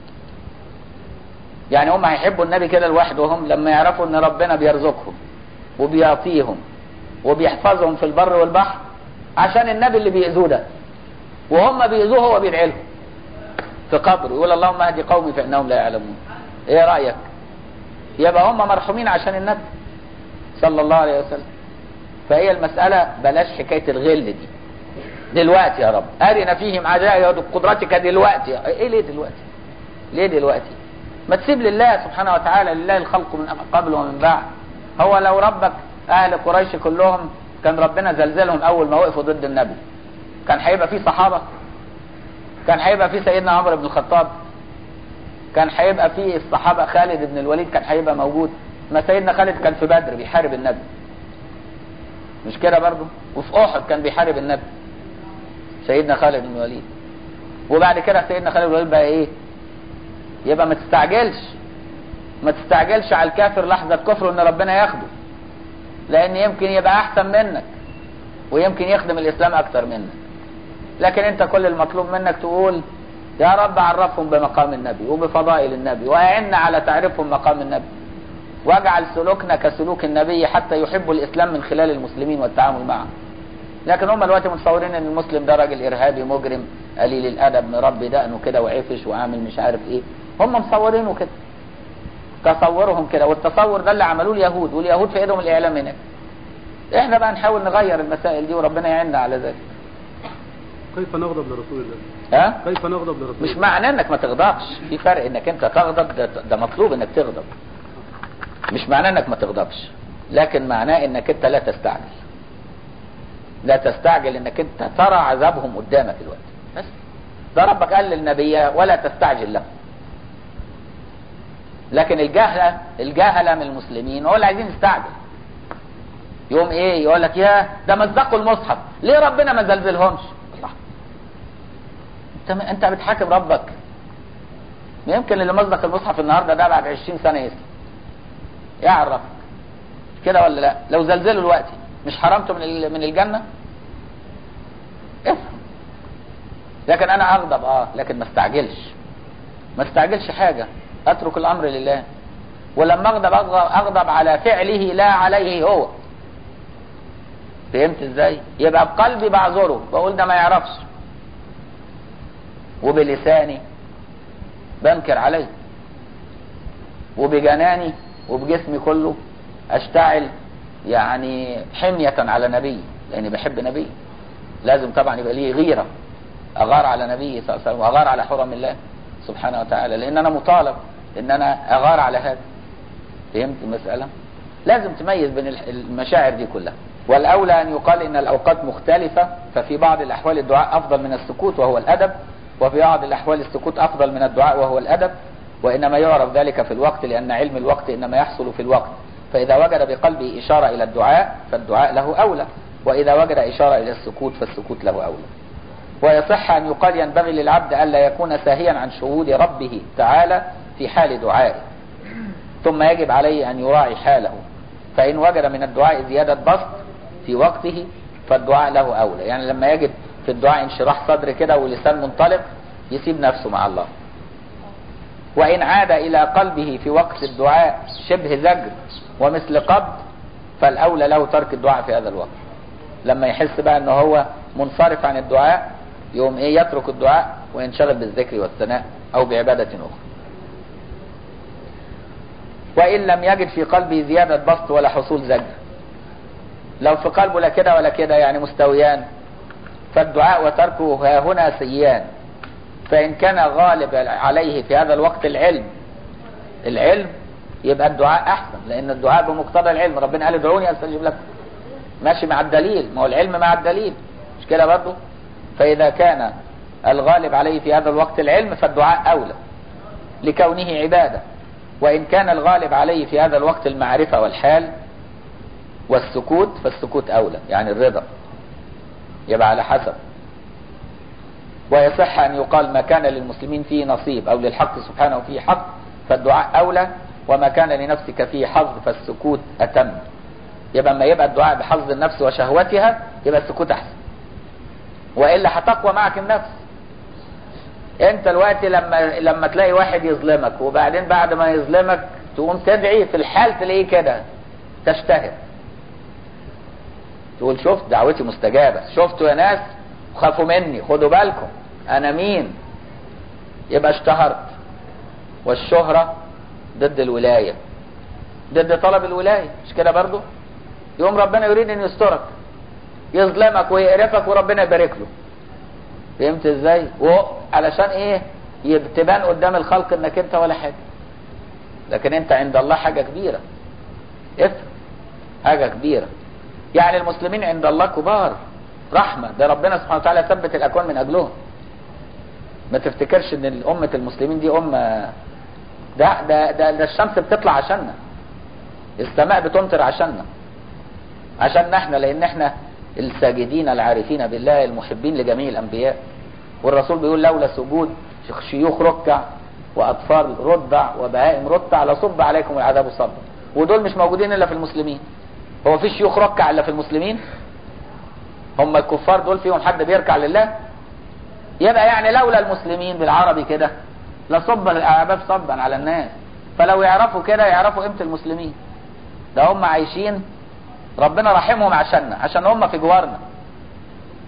يعني هم هيحبوا النبي كده لوحدهم لما يعرفوا ان ربنا بيرزقهم وبيعطيهم وبيحفظهم في البر والبحر عشان النبي اللي بيأذوه ده وهم بيأذوه هو بيدعي لهم في قبره يقول اللهم اهدي قومي فانهم لا يعلمون ايه رأيك يبقى هم مرحومين عشان النبي صلى الله عليه وسلم فهي المسألة بلاش حكاية الغل دي دلوقتي يا رب أرنا فيهم عجائب قدرتك دلوقتي ايه ليه دلوقتي ليه دلوقتي ما تسيب لله سبحانه وتعالى لله الخلق من قبل ومن بعد هو لو ربك اهل قريش كلهم كان ربنا زلزلهم اول ما وقفوا ضد النبي كان هيبقى في صحابة كان هيبقى في سيدنا عمر بن الخطاب كان هيبقى في الصحابة خالد بن الوليد كان هيبقى موجود ما سيدنا خالد كان في بدر بيحارب النبي مش كده برضه وفي احد كان بيحارب النبي سيدنا خالد بن الوليد وبعد كده سيدنا خالد بن الوليد بقى ايه يبقى ما تستعجلش ما تستعجلش على الكافر لحظة كفره ان ربنا ياخده لان يمكن يبقى احسن منك ويمكن يخدم الاسلام اكتر منك لكن انت كل المطلوب منك تقول يا رب عرفهم بمقام النبي وبفضائل النبي واعنا على تعريفهم مقام النبي واجعل سلوكنا كسلوك النبي حتى يحبوا الاسلام من خلال المسلمين والتعامل معهم لكن هم دلوقتي متصورين ان المسلم ده راجل ارهابي مجرم قليل الادب مربي دقنه كده وعفش وعامل مش عارف ايه هم مصورينه كده تصورهم كده والتصور ده اللي عملوه اليهود واليهود في ايدهم الاعلام هناك احنا بقى نحاول نغير المسائل دي وربنا يعيننا على ذلك كيف نغضب لرسول الله ها كيف نغضب لرسول مش الله معناه انك ما تغضبش في فرق انك انت تغضب ده, ده مطلوب انك تغضب مش معناه انك ما تغضبش لكن معناه انك انت لا تستعجل لا تستعجل انك انت ترى عذابهم قدامك دلوقتي بس ده ربك قال للنبي ولا تستعجل له لكن الجهلة الجهلة من المسلمين هو اللي عايزين يستعجل يوم ايه يقول لك يا ده مزقوا المصحف ليه ربنا ما زلزلهمش الله انت انت بتحاكم ربك يمكن اللي مزق المصحف النهارده ده بعد 20 سنه يسلم يعرف كده ولا لا لو زلزلوا دلوقتي مش حرمته من ال- من الجنه افهم لكن انا اغضب اه لكن ما استعجلش ما استعجلش حاجه اترك الامر لله ولما اغضب اغضب, أغضب على فعله لا عليه هو فهمت ازاي يبقى بقلبي بعذره بقول ده ما يعرفش وبلساني بنكر عليه وبجناني وبجسمي كله اشتعل يعني حمية على نبي لاني بحب نبي لازم طبعا يبقى ليه غيرة اغار على نبي صلى الله عليه وسلم واغار على حرم الله سبحانه وتعالى لان انا مطالب ان انا اغار على هذا فهمت المسألة لازم تميز بين الح- المشاعر دي كلها والاولى ان يقال ان الاوقات مختلفة ففي بعض الاحوال الدعاء افضل من السكوت وهو الادب وفي بعض الاحوال السكوت افضل من الدعاء وهو الادب وانما يعرف ذلك في الوقت لان علم الوقت انما يحصل في الوقت فاذا وجد بقلبه اشارة الى الدعاء فالدعاء له اولى واذا وجد اشارة الى السكوت فالسكوت له اولى ويصح أن يقال ينبغي للعبد ألا يكون ساهيا عن شهود ربه تعالى في حال دعائه ثم يجب عليه أن يراعي حاله فإن وجد من الدعاء زيادة بسط في وقته فالدعاء له أولى يعني لما يجد في الدعاء انشراح صدر كده ولسان منطلق يسيب نفسه مع الله وإن عاد إلى قلبه في وقت الدعاء شبه زجر ومثل قبض فالأولى له ترك الدعاء في هذا الوقت لما يحس بقى ان هو منصرف عن الدعاء يوم ايه يترك الدعاء وينشغل بالذكر والثناء او بعبادة اخرى وان لم يجد في قلبه زيادة بسط ولا حصول زجر لو في قلبه لا كده ولا كده يعني مستويان فالدعاء وتركه ها هنا سيان فان كان غالب عليه في هذا الوقت العلم العلم يبقى الدعاء احسن لان الدعاء بمقتضى العلم ربنا قال ادعوني استجب لكم ماشي مع الدليل ما هو العلم مع الدليل مش كده برضه فإذا كان الغالب عليه في هذا الوقت العلم فالدعاء أولى لكونه عبادة وإن كان الغالب عليه في هذا الوقت المعرفة والحال والسكوت فالسكوت أولى يعني الرضا يبقى على حسب ويصح أن يقال ما كان للمسلمين فيه نصيب أو للحق سبحانه فيه حق فالدعاء أولى وما كان لنفسك فيه حظ فالسكوت أتم يبقى اما يبقى الدعاء بحظ النفس وشهوتها يبقى السكوت احسن والا هتقوى معك النفس انت الوقت لما لما تلاقي واحد يظلمك وبعدين بعد ما يظلمك تقوم تدعي في الحال تلاقيه كده تشتهر تقول شفت دعوتي مستجابة شفتوا يا ناس خافوا مني خدوا بالكم انا مين يبقى اشتهرت والشهرة ضد الولاية ضد طلب الولاية مش كده برضو يوم ربنا يريد ان يسترك يظلمك ويقرفك وربنا يبارك له فهمت ازاي وعلشان ايه يب- تبان قدام الخلق انك انت ولا حاجة لكن انت عند الله حاجة كبيرة افهم حاجة كبيرة يعني المسلمين عند الله كبار رحمة ده ربنا سبحانه وتعالى ثبت الاكوان من اجلهم ما تفتكرش ان امة المسلمين دي امة ده ده ده, ده الشمس بتطلع عشاننا السماء بتمطر عشاننا عشان احنا لان احنا الساجدين العارفين بالله المحبين لجميع الانبياء والرسول بيقول لولا سجود شيوخ ركع واطفال رضع وبهائم رتع لصب عليكم العذاب صبا ودول مش موجودين الا في المسلمين هو في شيوخ ركع الا في المسلمين هم الكفار دول فيهم حد بيركع لله يبقى يعني لولا المسلمين بالعربي كده لصب العذاب صبا على الناس فلو يعرفوا كده يعرفوا قيمه المسلمين ده هم عايشين ربنا رحمهم عشاننا عشان هم في جوارنا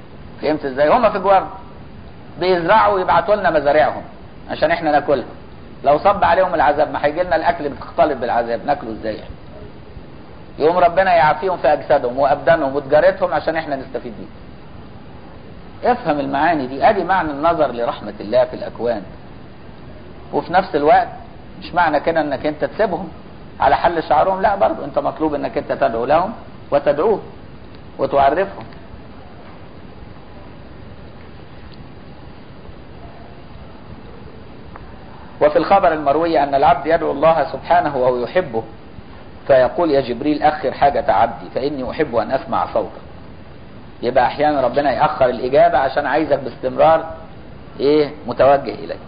فهمت ازاي هم في جوارنا بيزرعوا ويبعتوا لنا مزارعهم عشان احنا ناكلها لو صب عليهم العذاب ما هيجي لنا الاكل بتختلط بالعذاب ناكله ازاي يعني يقوم ربنا يعافيهم في اجسادهم وابدانهم وتجارتهم عشان احنا نستفيد بيه افهم المعاني دي ادي معنى النظر لرحمة الله في الاكوان وفي نفس الوقت مش معنى كده انك انت تسيبهم على حل شعرهم لا برضو انت مطلوب انك انت تدعو لهم وتدعوه وتعرفهم وفي الخبر المروي أن العبد يدعو الله سبحانه وهو يحبه فيقول يا جبريل أخر حاجة عبدي فإني أحب أن أسمع صوته يبقى أحيانا ربنا يأخر الإجابة عشان عايزك باستمرار إيه متوجه إليه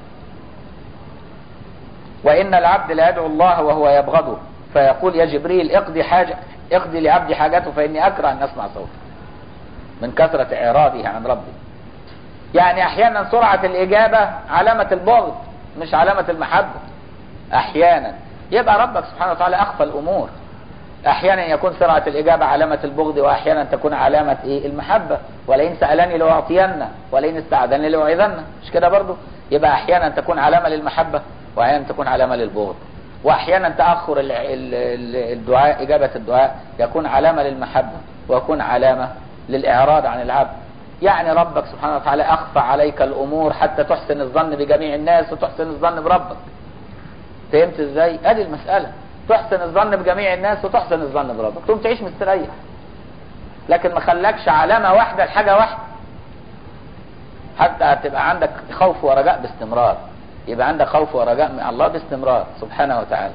وإن العبد لا يدعو الله وهو يبغضه فيقول يا جبريل اقضي حاجة اقضي لعبدي حاجته فإني أكره أن أسمع صوته من كثرة إعراضه عن ربه يعني أحيانا سرعة الإجابة علامة البغض مش علامة المحبة احيانا يبقى ربك سبحانه وتعالى اخفى الامور احيانا يكون سرعة الاجابة علامة البغض واحيانا تكون علامة ايه المحبة ولئن سألني لأعطينه ولئن استعذني لأعيذنه مش كده برضو يبقى احيانا تكون علامة للمحبة واحيانا تكون علامة للبغض واحيانا تأخر ال- ال- الدعاء اجابة الدعاء يكون علامة للمحبة ويكون علامة للاعراض عن العبد يعني ربك سبحانه وتعالى اخفى عليك الامور حتى تحسن الظن بجميع الناس وتحسن الظن بربك فهمت ازاي ادي المسألة تحسن الظن بجميع الناس وتحسن الظن بربك تقوم تعيش مستريح لكن ما خلاكش علامة واحدة لحاجة واحدة حتى هتبقى عندك خوف ورجاء باستمرار يبقى عندك خوف ورجاء من الله باستمرار سبحانه وتعالى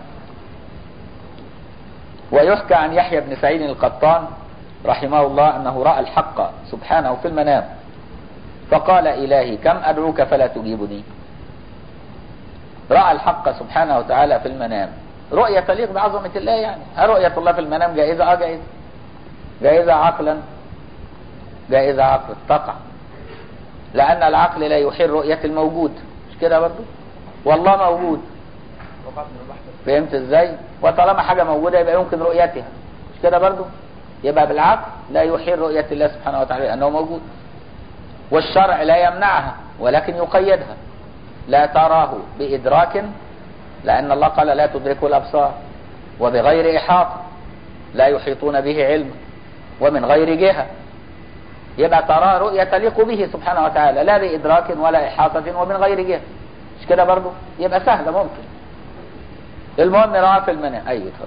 ويحكى عن يحيى بن سعيد القطان رحمه الله أنه رأى الحق سبحانه في المنام فقال إلهي كم أدعوك فلا تجيبني رأى الحق سبحانه وتعالى في المنام رؤية تليق بعظمة الله يعني هل رؤية الله في المنام جائزة اه جائزة جائزة عقلا جائزة عقلا تقع لأن العقل لا يحيل رؤية الموجود مش كده برضو والله موجود فهمت ازاي وطالما حاجة موجودة يبقى يمكن رؤيتها مش كده برضو يبقى بالعقل لا يحيل رؤية الله سبحانه وتعالى لأنه موجود والشرع لا يمنعها ولكن يقيدها لا تراه بإدراك لأن الله قال لا تدركه الأبصار وبغير إحاطة لا يحيطون به علما ومن غير جهة يبقى تراه رؤية تليق به سبحانه وتعالى لا بإدراك ولا إحاطة ومن غير جهة مش كده برضو يبقى سهلة ممكن المهم رأى في المنام أيوة اتفضل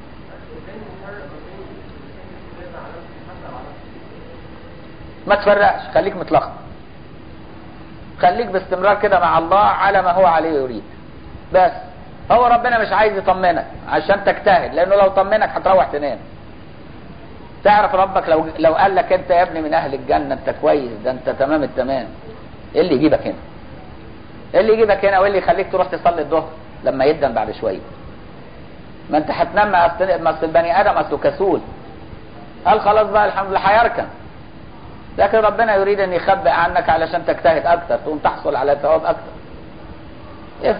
ما تفرقش خليك متلخبط خليك باستمرار كده مع الله على ما هو عليه يريد بس هو ربنا مش عايز يطمنك عشان تجتهد لانه لو طمنك هتروح تنام تعرف ربك لو لو قال لك انت يا ابني من اهل الجنه انت كويس ده انت تمام التمام ايه اللي يجيبك هنا ايه اللي يجيبك هنا وايه اللي يخليك تروح تصلي الظهر لما يدن بعد شويه ما انت هتنام مع اصل ما أصل البني ادم اصله كسول قال خلاص بقى الحمد لله هيركن لكن ربنا يريد ان يخبئ عنك علشان تجتهد اكتر تقوم تحصل على ثواب اكتر إيه؟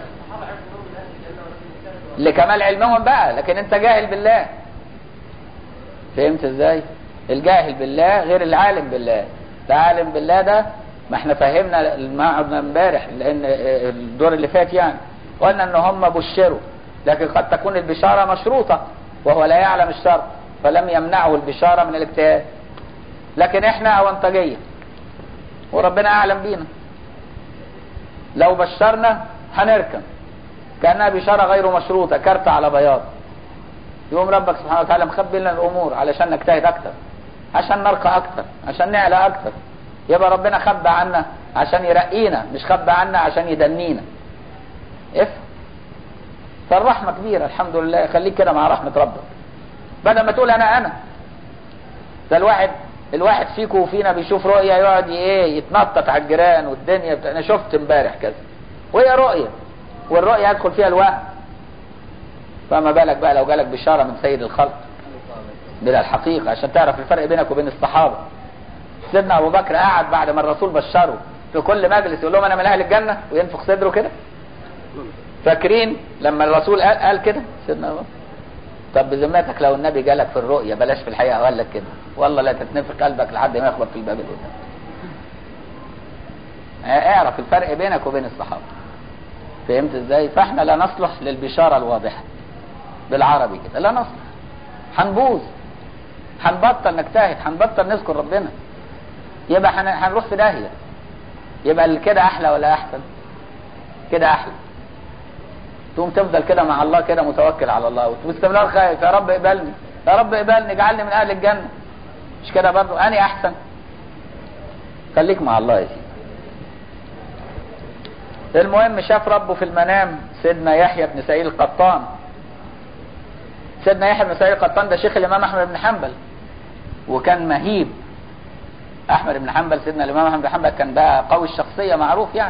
لكمال علمهم بقى لكن انت جاهل بالله فهمت ازاي الجاهل بالله غير العالم بالله العالم بالله ده ما احنا فهمنا المعنى امبارح لان الدور اللي فات يعني قلنا ان هم بشروا لكن قد تكون البشارة مشروطة وهو لا يعلم الشرط فلم يمنعه البشارة من الاجتهاد لكن احنا اونطجية وربنا اعلم بينا لو بشرنا هنركن كأنها بشارة غير مشروطة كارت على بياض يقوم ربك سبحانه وتعالى مخبي لنا الامور علشان نجتهد اكتر عشان نرقى اكتر عشان نعلى اكتر يبقى ربنا خبى عنا عشان يرقينا مش خبى عنا عشان يدنينا افهم فالرحمة كبيرة الحمد لله خليك كده مع رحمة ربك بدل ما تقول انا انا ده الواحد الواحد فيكم وفينا بيشوف رؤية يقعد ايه يتنطط على الجيران والدنيا بتا... انا شفت امبارح كذا وهي رؤية والرؤية يدخل فيها الوهم فما بالك بقى لو جالك بشارة من سيد الخلق بلا الحقيقة عشان تعرف الفرق بينك وبين الصحابة سيدنا ابو بكر قعد بعد ما الرسول بشره في كل مجلس يقول لهم انا من اهل الجنة وينفخ صدره كده فاكرين لما الرسول قال, قال كده سيدنا ابو بكر طب بذمتك لو النبي جالك في الرؤية بلاش في الحقيقة وقال لك كده والله لا تتنفخ قلبك لحد ما يخبط في الباب اللي قدام اعرف الفرق بينك وبين الصحابة فهمت ازاي فاحنا لا نصلح للبشارة الواضحة بالعربي كده لا نصلح هنبوظ هنبطل نجتهد هنبطل نذكر ربنا يبقى هن- هنروح في داهية يبقى كده احلى ولا احسن كده احلى تقوم تفضل كده مع الله كده متوكل على الله واستمرار خايف يا رب اقبلني يا رب اقبلني اجعلني من اهل الجنة مش كده برضو اني احسن خليك مع الله يا سيدي المهم شاف ربه في المنام سيدنا يحيى بن سعيد القطان سيدنا يحيى بن سعيد القطان ده شيخ الامام احمد بن حنبل وكان مهيب احمد بن حنبل سيدنا الامام احمد بن حنبل كان بقى قوي الشخصيه معروف يعني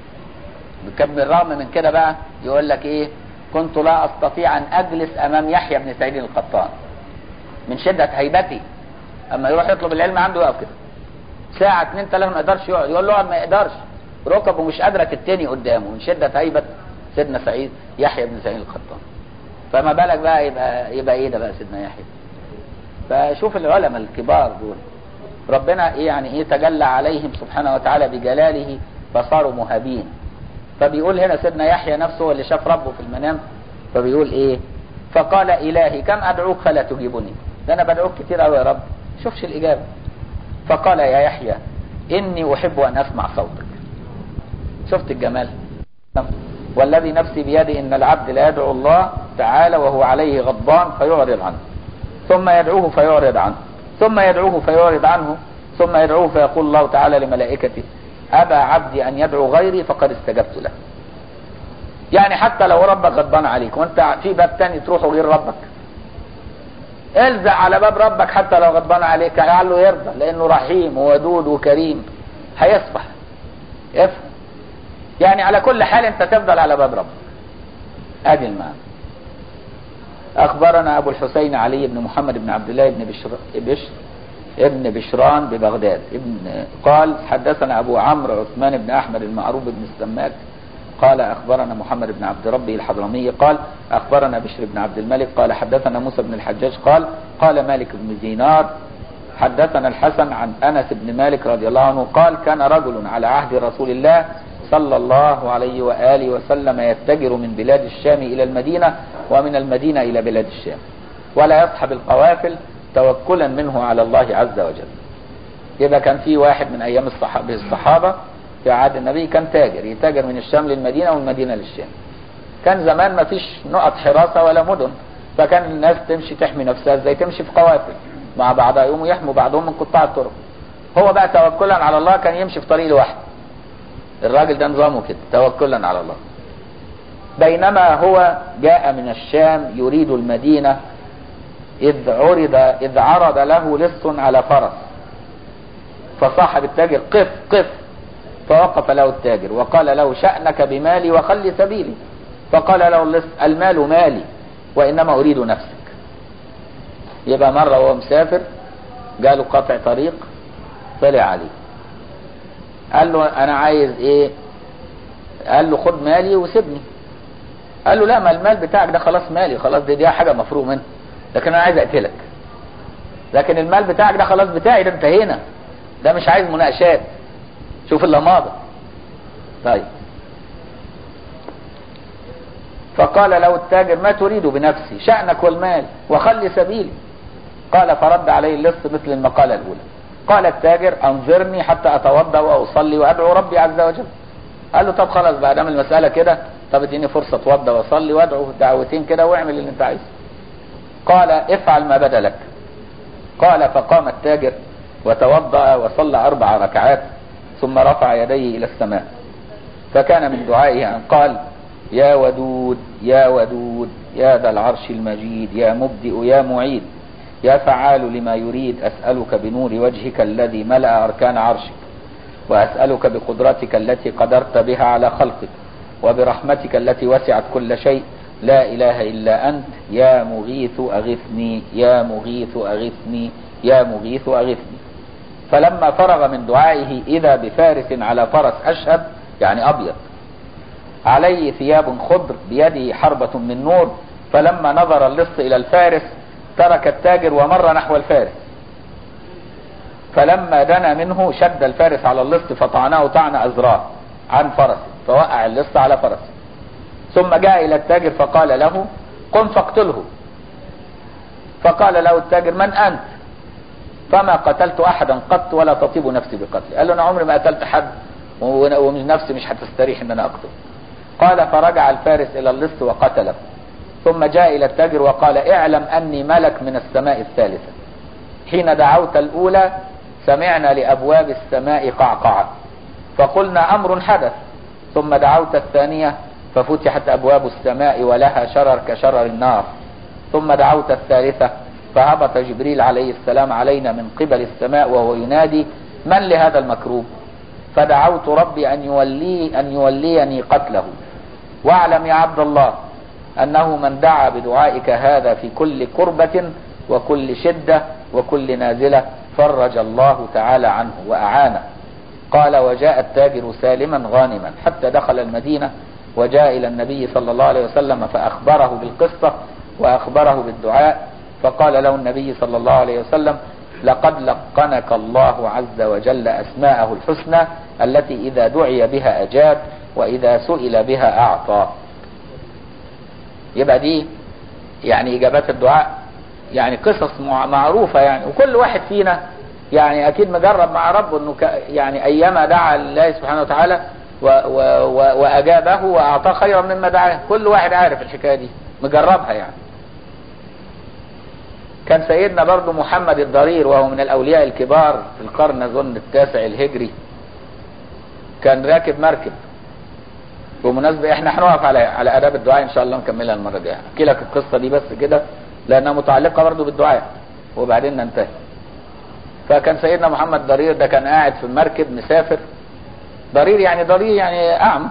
كان بالرغم من كده بقى يقول لك ايه كنت لا استطيع ان اجلس امام يحيى بن سعيد القطان من شده هيبتي اما يروح يطلب العلم عنده يقف كده ساعة اتنين تلاته ما يقدرش يقعد يقول له اقعد ما يقدرش ركبه مش قادرة تتني قدامه من شدة هيبة سيدنا سعيد يحيى بن سعيد القطان فما بالك بقى يبقى يبقى ايه ده بقى سيدنا يحيى فشوف العلماء الكبار دول ربنا ايه يعني ايه تجلى عليهم سبحانه وتعالى بجلاله فصاروا مهابين فبيقول هنا سيدنا يحيى نفسه هو اللي شاف ربه في المنام فبيقول ايه فقال الهي كم ادعوك فلا تجيبني ده انا بدعوك كتير قوي يا رب شوفش الاجابه فقال يا يحيى اني احب ان اسمع صوتك شفت الجمال والذي نفسي بيده ان العبد لا يدعو الله تعالى وهو عليه غضبان فيعرض عنه ثم يدعوه فيعرض عنه ثم يدعوه فيعرض عنه ثم يدعوه فيقول الله تعالى لملائكته ابى عبدي ان يدعو غيري فقد استجبت له يعني حتى لو ربك غضبان عليك وانت في باب تاني تروحه غير ربك الزق على باب ربك حتى لو غضبان عليك لعله يرضى لانه رحيم وودود وكريم هيصفح افهم يعني على كل حال انت تفضل على باب ربك ادي المعنى اخبرنا ابو الحسين علي بن محمد بن عبد الله بن بشر, بشر ابن بشران ببغداد ابن قال حدثنا ابو عمرو عثمان بن احمد المعروف بن السماك قال اخبرنا محمد بن عبد ربه الحضرمي قال اخبرنا بشر بن عبد الملك قال حدثنا موسى بن الحجاج قال قال مالك بن دينار حدثنا الحسن عن انس بن مالك رضي الله عنه قال كان رجل على عهد رسول الله صلى الله عليه واله وسلم يتجر من بلاد الشام الى المدينه ومن المدينه الى بلاد الشام ولا يصحب القوافل توكلا منه على الله عز وجل يبقى كان في واحد من ايام الصحابه الصحابه في عهد النبي كان تاجر يتاجر من الشام للمدينه ومن المدينه للشام كان زمان ما فيش نقط حراسه ولا مدن فكان الناس تمشي تحمي نفسها ازاي تمشي في قوافل مع بعضها يقوموا يحموا بعضهم من قطاع الطرق هو بقى توكلا على الله كان يمشي في طريق لوحده الراجل ده نظامه كده توكلا على الله بينما هو جاء من الشام يريد المدينة إذ عرض إذ عرض له لص على فرس فصاحب التاجر قف قف فوقف له التاجر وقال له شأنك بمالي وخلي سبيلي فقال له اللص المال مالي وإنما أريد نفسك يبقى مرة وهو مسافر جاله قطع طريق طلع عليه قال له انا عايز ايه قال له خد مالي وسيبني قال له لا ما المال بتاعك ده خلاص مالي خلاص دي, دي حاجه مفروغ منها لكن انا عايز اقتلك لكن المال بتاعك ده خلاص بتاعي ده انتهينا ده مش عايز مناقشات شوف اللماضه طيب فقال له التاجر ما تريد بنفسي شأنك والمال وخلي سبيلي قال فرد عليه اللص مثل المقالة الأولى قال التاجر انظرني حتى اتوضا واصلي وادعو ربي عز وجل قال له طب خلاص بقى دام المساله كده طب اديني فرصه اتوضا واصلي وادعو دعوتين كده واعمل اللي انت عايزه قال افعل ما بدا لك قال فقام التاجر وتوضا وصلى اربع ركعات ثم رفع يديه الى السماء فكان من دعائه ان قال يا ودود يا ودود يا ذا العرش المجيد يا مبدئ يا معيد يا فعال لما يريد أسألك بنور وجهك الذي ملأ أركان عرشك وأسألك بقدرتك التي قدرت بها على خلقك وبرحمتك التي وسعت كل شيء لا إله إلا أنت يا مغيث أغثني يا مغيث أغثني يا مغيث أغثني فلما فرغ من دعائه إذا بفارس على فرس أشهب يعني أبيض عليه ثياب خضر بيده حربة من نور فلما نظر اللص إلى الفارس ترك التاجر ومر نحو الفارس فلما دنا منه شد الفارس على اللص فطعنه طعن أزراه عن فرسه فوقع اللص على فرسه ثم جاء الى التاجر فقال له قم فاقتله فقال له التاجر من انت فما قتلت احدا قط ولا تطيب نفسي بقتله قال له انا عمري ما قتلت حد ومن نفسي مش هتستريح ان انا اقتله قال فرجع الفارس الى اللص وقتله ثم جاء الى التاجر وقال اعلم اني ملك من السماء الثالثة حين دعوت الاولى سمعنا لابواب السماء قعقعة فقلنا امر حدث ثم دعوت الثانية ففتحت ابواب السماء ولها شرر كشرر النار ثم دعوت الثالثة فهبط جبريل عليه السلام علينا من قبل السماء وهو ينادي من لهذا المكروب فدعوت ربي أن يولي أن يوليني قتله واعلم يا عبد الله أنه من دعا بدعائك هذا في كل كربة وكل شدة وكل نازلة فرج الله تعالى عنه وأعانه قال وجاء التاجر سالما غانما حتى دخل المدينة وجاء إلى النبي صلى الله عليه وسلم فأخبره بالقصة وأخبره بالدعاء فقال له النبي صلى الله عليه وسلم لقد لقنك الله عز وجل أسماءه الحسنى التي إذا دعي بها أجاب وإذا سئل بها أعطى يبقى دي يعني إجابات الدعاء يعني قصص معروفة يعني وكل واحد فينا يعني أكيد مجرب مع ربه أنه يعني أيما دعا لله سبحانه وتعالى و و و وأجابه وأعطاه خيرا مما دعاه كل واحد عارف الحكاية دي مجربها يعني كان سيدنا برضو محمد الضرير وهو من الأولياء الكبار في القرن أظن التاسع الهجري كان راكب مركب بمناسبة احنا هنقف على على آداب الدعاء إن شاء الله نكملها المرة الجاية أحكي لك القصة دي بس كده لأنها متعلقة برضو بالدعاء وبعدين ننتهي فكان سيدنا محمد ضرير ده كان قاعد في المركب مسافر ضرير يعني ضرير يعني أعمى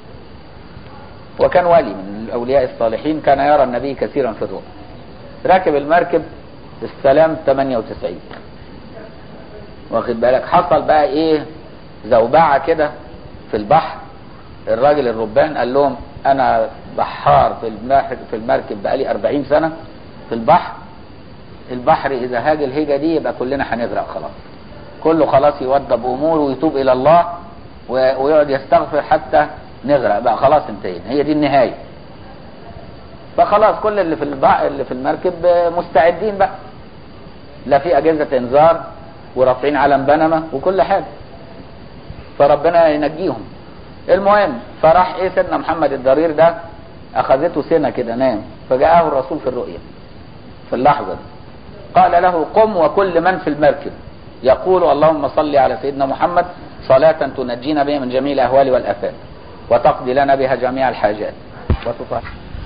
وكان ولي من الأولياء الصالحين كان يرى النبي كثيرا في الرؤى راكب المركب السلام 98 واخد بالك حصل بقى ايه زوبعة كده في البحر الراجل الربان قال لهم انا بحار في المركب في المركب بقالي 40 سنة في البحر البحر اذا هاج الهيجة دي يبقى كلنا هنغرق خلاص كله خلاص يوضب اموره ويتوب الى الله ويقعد يستغفر حتى نغرق بقى خلاص انتهينا هي دي النهايه فخلاص كل اللي في البحر اللي في المركب مستعدين بقى لا في اجهزه انذار ورافعين علم بنما وكل حاجه فربنا ينجيهم المهم فراح ايه سيدنا محمد الضرير ده اخذته سنه كده نام فجاءه الرسول في الرؤيا في اللحظه دي قال له قم وكل من في المركب يقول اللهم صل على سيدنا محمد صلاة تنجينا بها من جميع الأهوال والآفات وتقضي لنا بها جميع الحاجات وتطهر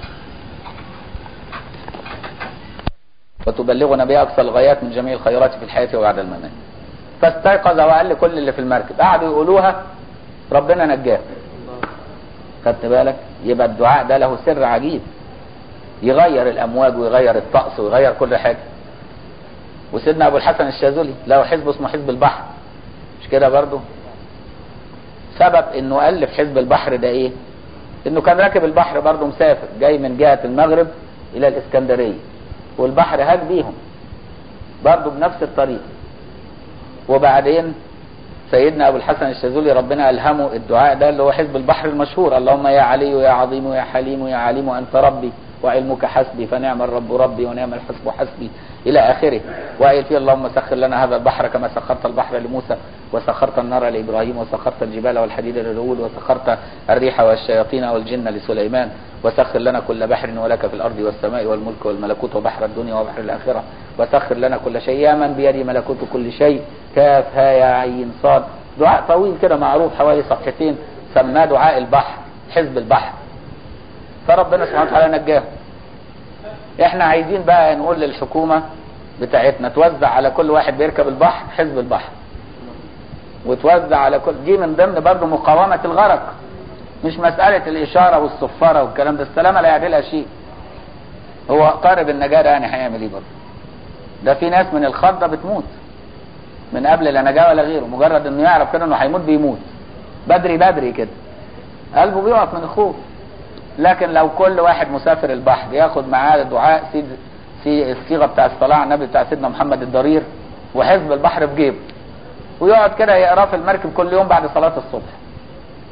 وتبلغنا بها أقصى الغايات من جميع الخيرات في الحياة وبعد الممات فاستيقظ وقال لكل اللي في المركب قعدوا يقولوها ربنا نجاه خدت بالك يبقى الدعاء ده له سر عجيب يغير الأمواج ويغير الطقس ويغير كل حاجة وسيدنا أبو الحسن الشاذلي له حزب اسمه حزب البحر مش كده برضو سبب انه ألف حزب البحر ده ايه انه كان راكب البحر برضو مسافر جاي من جهة المغرب الى الاسكندرية والبحر هاج بيهم برضو بنفس الطريق وبعدين سيدنا ابو الحسن الشاذلي ربنا الهمه الدعاء ده اللي هو حزب البحر المشهور اللهم يا علي يا عظيم يا حليم يا عليم انت ربي وعلمك حسبي فنعم الرب ربي ونعم الحسب حسبي الى اخره وقال فيه اللهم سخر لنا هذا البحر كما سخرت البحر لموسى وسخرت النار لابراهيم وسخرت الجبال والحديد لداود وسخرت الريح والشياطين والجن لسليمان وسخر لنا كل بحر ولك في الارض والسماء والملك والملكوت وبحر الدنيا وبحر الاخره وسخر لنا كل شيء يا من بيدي ملكوت كل شيء كاف ها يا عين صاد دعاء طويل كده معروف حوالي صفحتين سماه دعاء البحر حزب البحر فربنا سبحانه وتعالى نجاه احنا عايزين بقى نقول للحكومة بتاعتنا توزع على كل واحد بيركب البحر حزب البحر وتوزع على كل دي من ضمن برضه مقاومة الغرق مش مسألة الإشارة والصفارة والكلام ده السلامة لا يعدلها شيء هو قارب النجاة ده يعني هيعمل ايه برضه ده في ناس من الخضة بتموت من قبل لا نجاة ولا غيره مجرد انه يعرف كده انه هيموت بيموت بدري بدري كده قلبه بيقف من الخوف لكن لو كل واحد مسافر البحر ياخد معاه دعاء سيد في الصيغه بتاع الصلاه على النبي بتاع سيدنا محمد الضرير وحزب البحر في جيبه ويقعد كده يقراه في المركب كل يوم بعد صلاه الصبح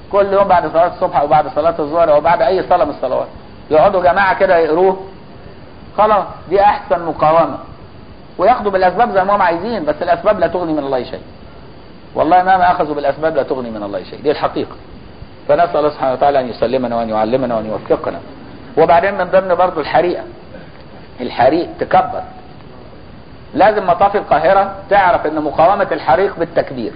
كل يوم بعد صلاة الصبح او بعد صلاة الظهر او بعد اي صلاة من الصلوات يقعدوا جماعة كده يقروه خلاص دي احسن مقاومة وياخدوا بالاسباب زي ما هم عايزين بس الاسباب لا تغني من الله شيء والله ما اخذوا بالاسباب لا تغني من الله شيء دي الحقيقة فنسأل الله سبحانه وتعالى ان يسلمنا وان يعلمنا وان يوفقنا وبعدين من ضمن برضو الحريقة الحريق تكبر لازم مطافي القاهرة تعرف ان مقاومة الحريق بالتكبير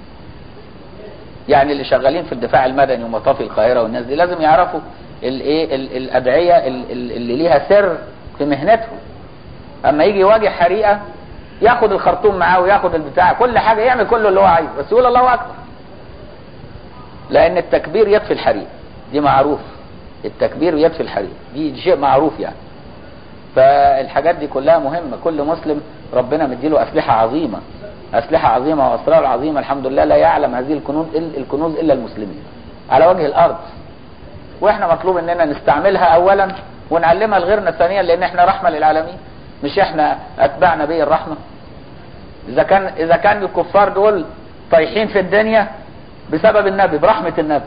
يعني اللي شغالين في الدفاع المدني ومطافي القاهرة والناس دي لازم يعرفوا الايه ال- الادعية ال- ال- اللي ليها سر في مهنتهم اما يجي يواجه حريقة ياخد الخرطوم معاه وياخد البتاع كل حاجة يعمل كله اللي هو عايزه بس يقول الله اكبر لان التكبير يطفي الحريق دي معروف التكبير يطفي الحريق دي شيء معروف يعني فالحاجات دي كلها مهمة كل مسلم ربنا مديله أسلحة عظيمة أسلحة عظيمة وأسرار عظيمة الحمد لله لا يعلم هذه الكنوز إلا, الكنوز إلا المسلمين على وجه الأرض وإحنا مطلوب إننا نستعملها أولا ونعلمها لغيرنا ثانيا لأن إحنا رحمة للعالمين مش إحنا أتباع نبي الرحمة إذا كان إذا كان الكفار دول طايحين في الدنيا بسبب النبي برحمة النبي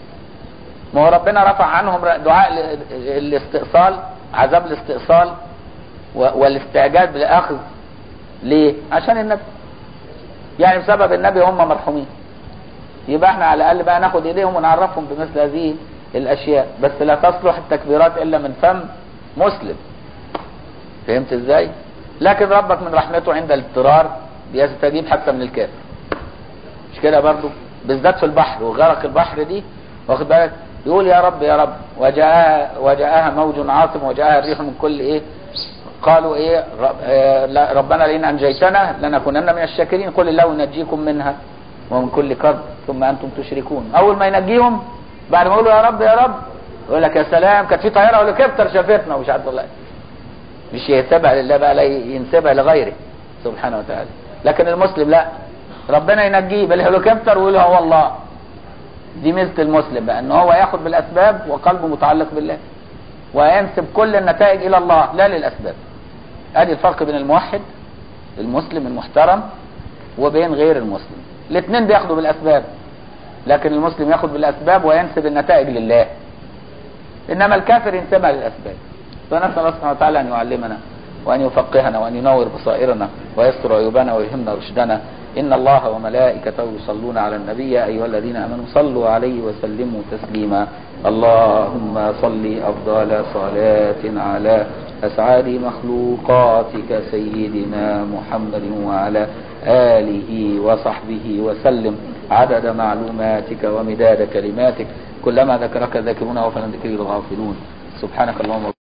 ما هو ربنا رفع عنهم دعاء ال- الاستئصال عذاب الاستئصال و- والاستعجال بالاخذ ليه عشان النبي يعني بسبب النبي هم مرحومين يبقى احنا على الاقل بقى ناخد ايديهم ونعرفهم بمثل هذه الاشياء بس لا تصلح التكبيرات الا من فم مسلم فهمت ازاي لكن ربك من رحمته عند الاضطرار بيستجيب حتى من الكافر مش كده برضو بالذات في البحر وغرق البحر دي واخد بالك يقول يا رب يا رب وجاءها وجاءها موج عاصم وجاءها الريح من كل ايه قالوا ايه رب آه لا ربنا لئن انجيتنا لنكونن من الشاكرين قل الله ينجيكم منها ومن كل كرب ثم انتم تشركون اول ما ينجيهم بعد ما يقولوا يا رب يا رب يقول لك يا سلام كانت في طياره هليكوبتر شافتنا ومش عارف الله مش يتبع لله بقى لا ينسبها لغيره سبحانه وتعالى لكن المسلم لا ربنا ينجيه بالهليكوبتر ويقول هو الله دي ميزه المسلم بقى ان هو ياخد بالاسباب وقلبه متعلق بالله وينسب كل النتائج الى الله لا للاسباب ادي الفرق بين الموحد المسلم المحترم وبين غير المسلم الاثنين بياخدوا بالاسباب لكن المسلم ياخد بالاسباب وينسب النتائج لله انما الكافر ينسبها للاسباب فنسال الله سبحانه وتعالى ان يعلمنا وان يفقهنا وان ينور بصائرنا ويستر عيوبنا ويلهمنا رشدنا ان الله وملائكته يصلون على النبي يا ايها الذين امنوا صلوا عليه وسلموا تسليما اللهم صل افضل صلاه على اسعد مخلوقاتك سيدنا محمد وعلى اله وصحبه وسلم عدد معلوماتك ومداد كلماتك كلما ذكرك ذاكرون وفلن ذكر الغافلون سبحانك اللهم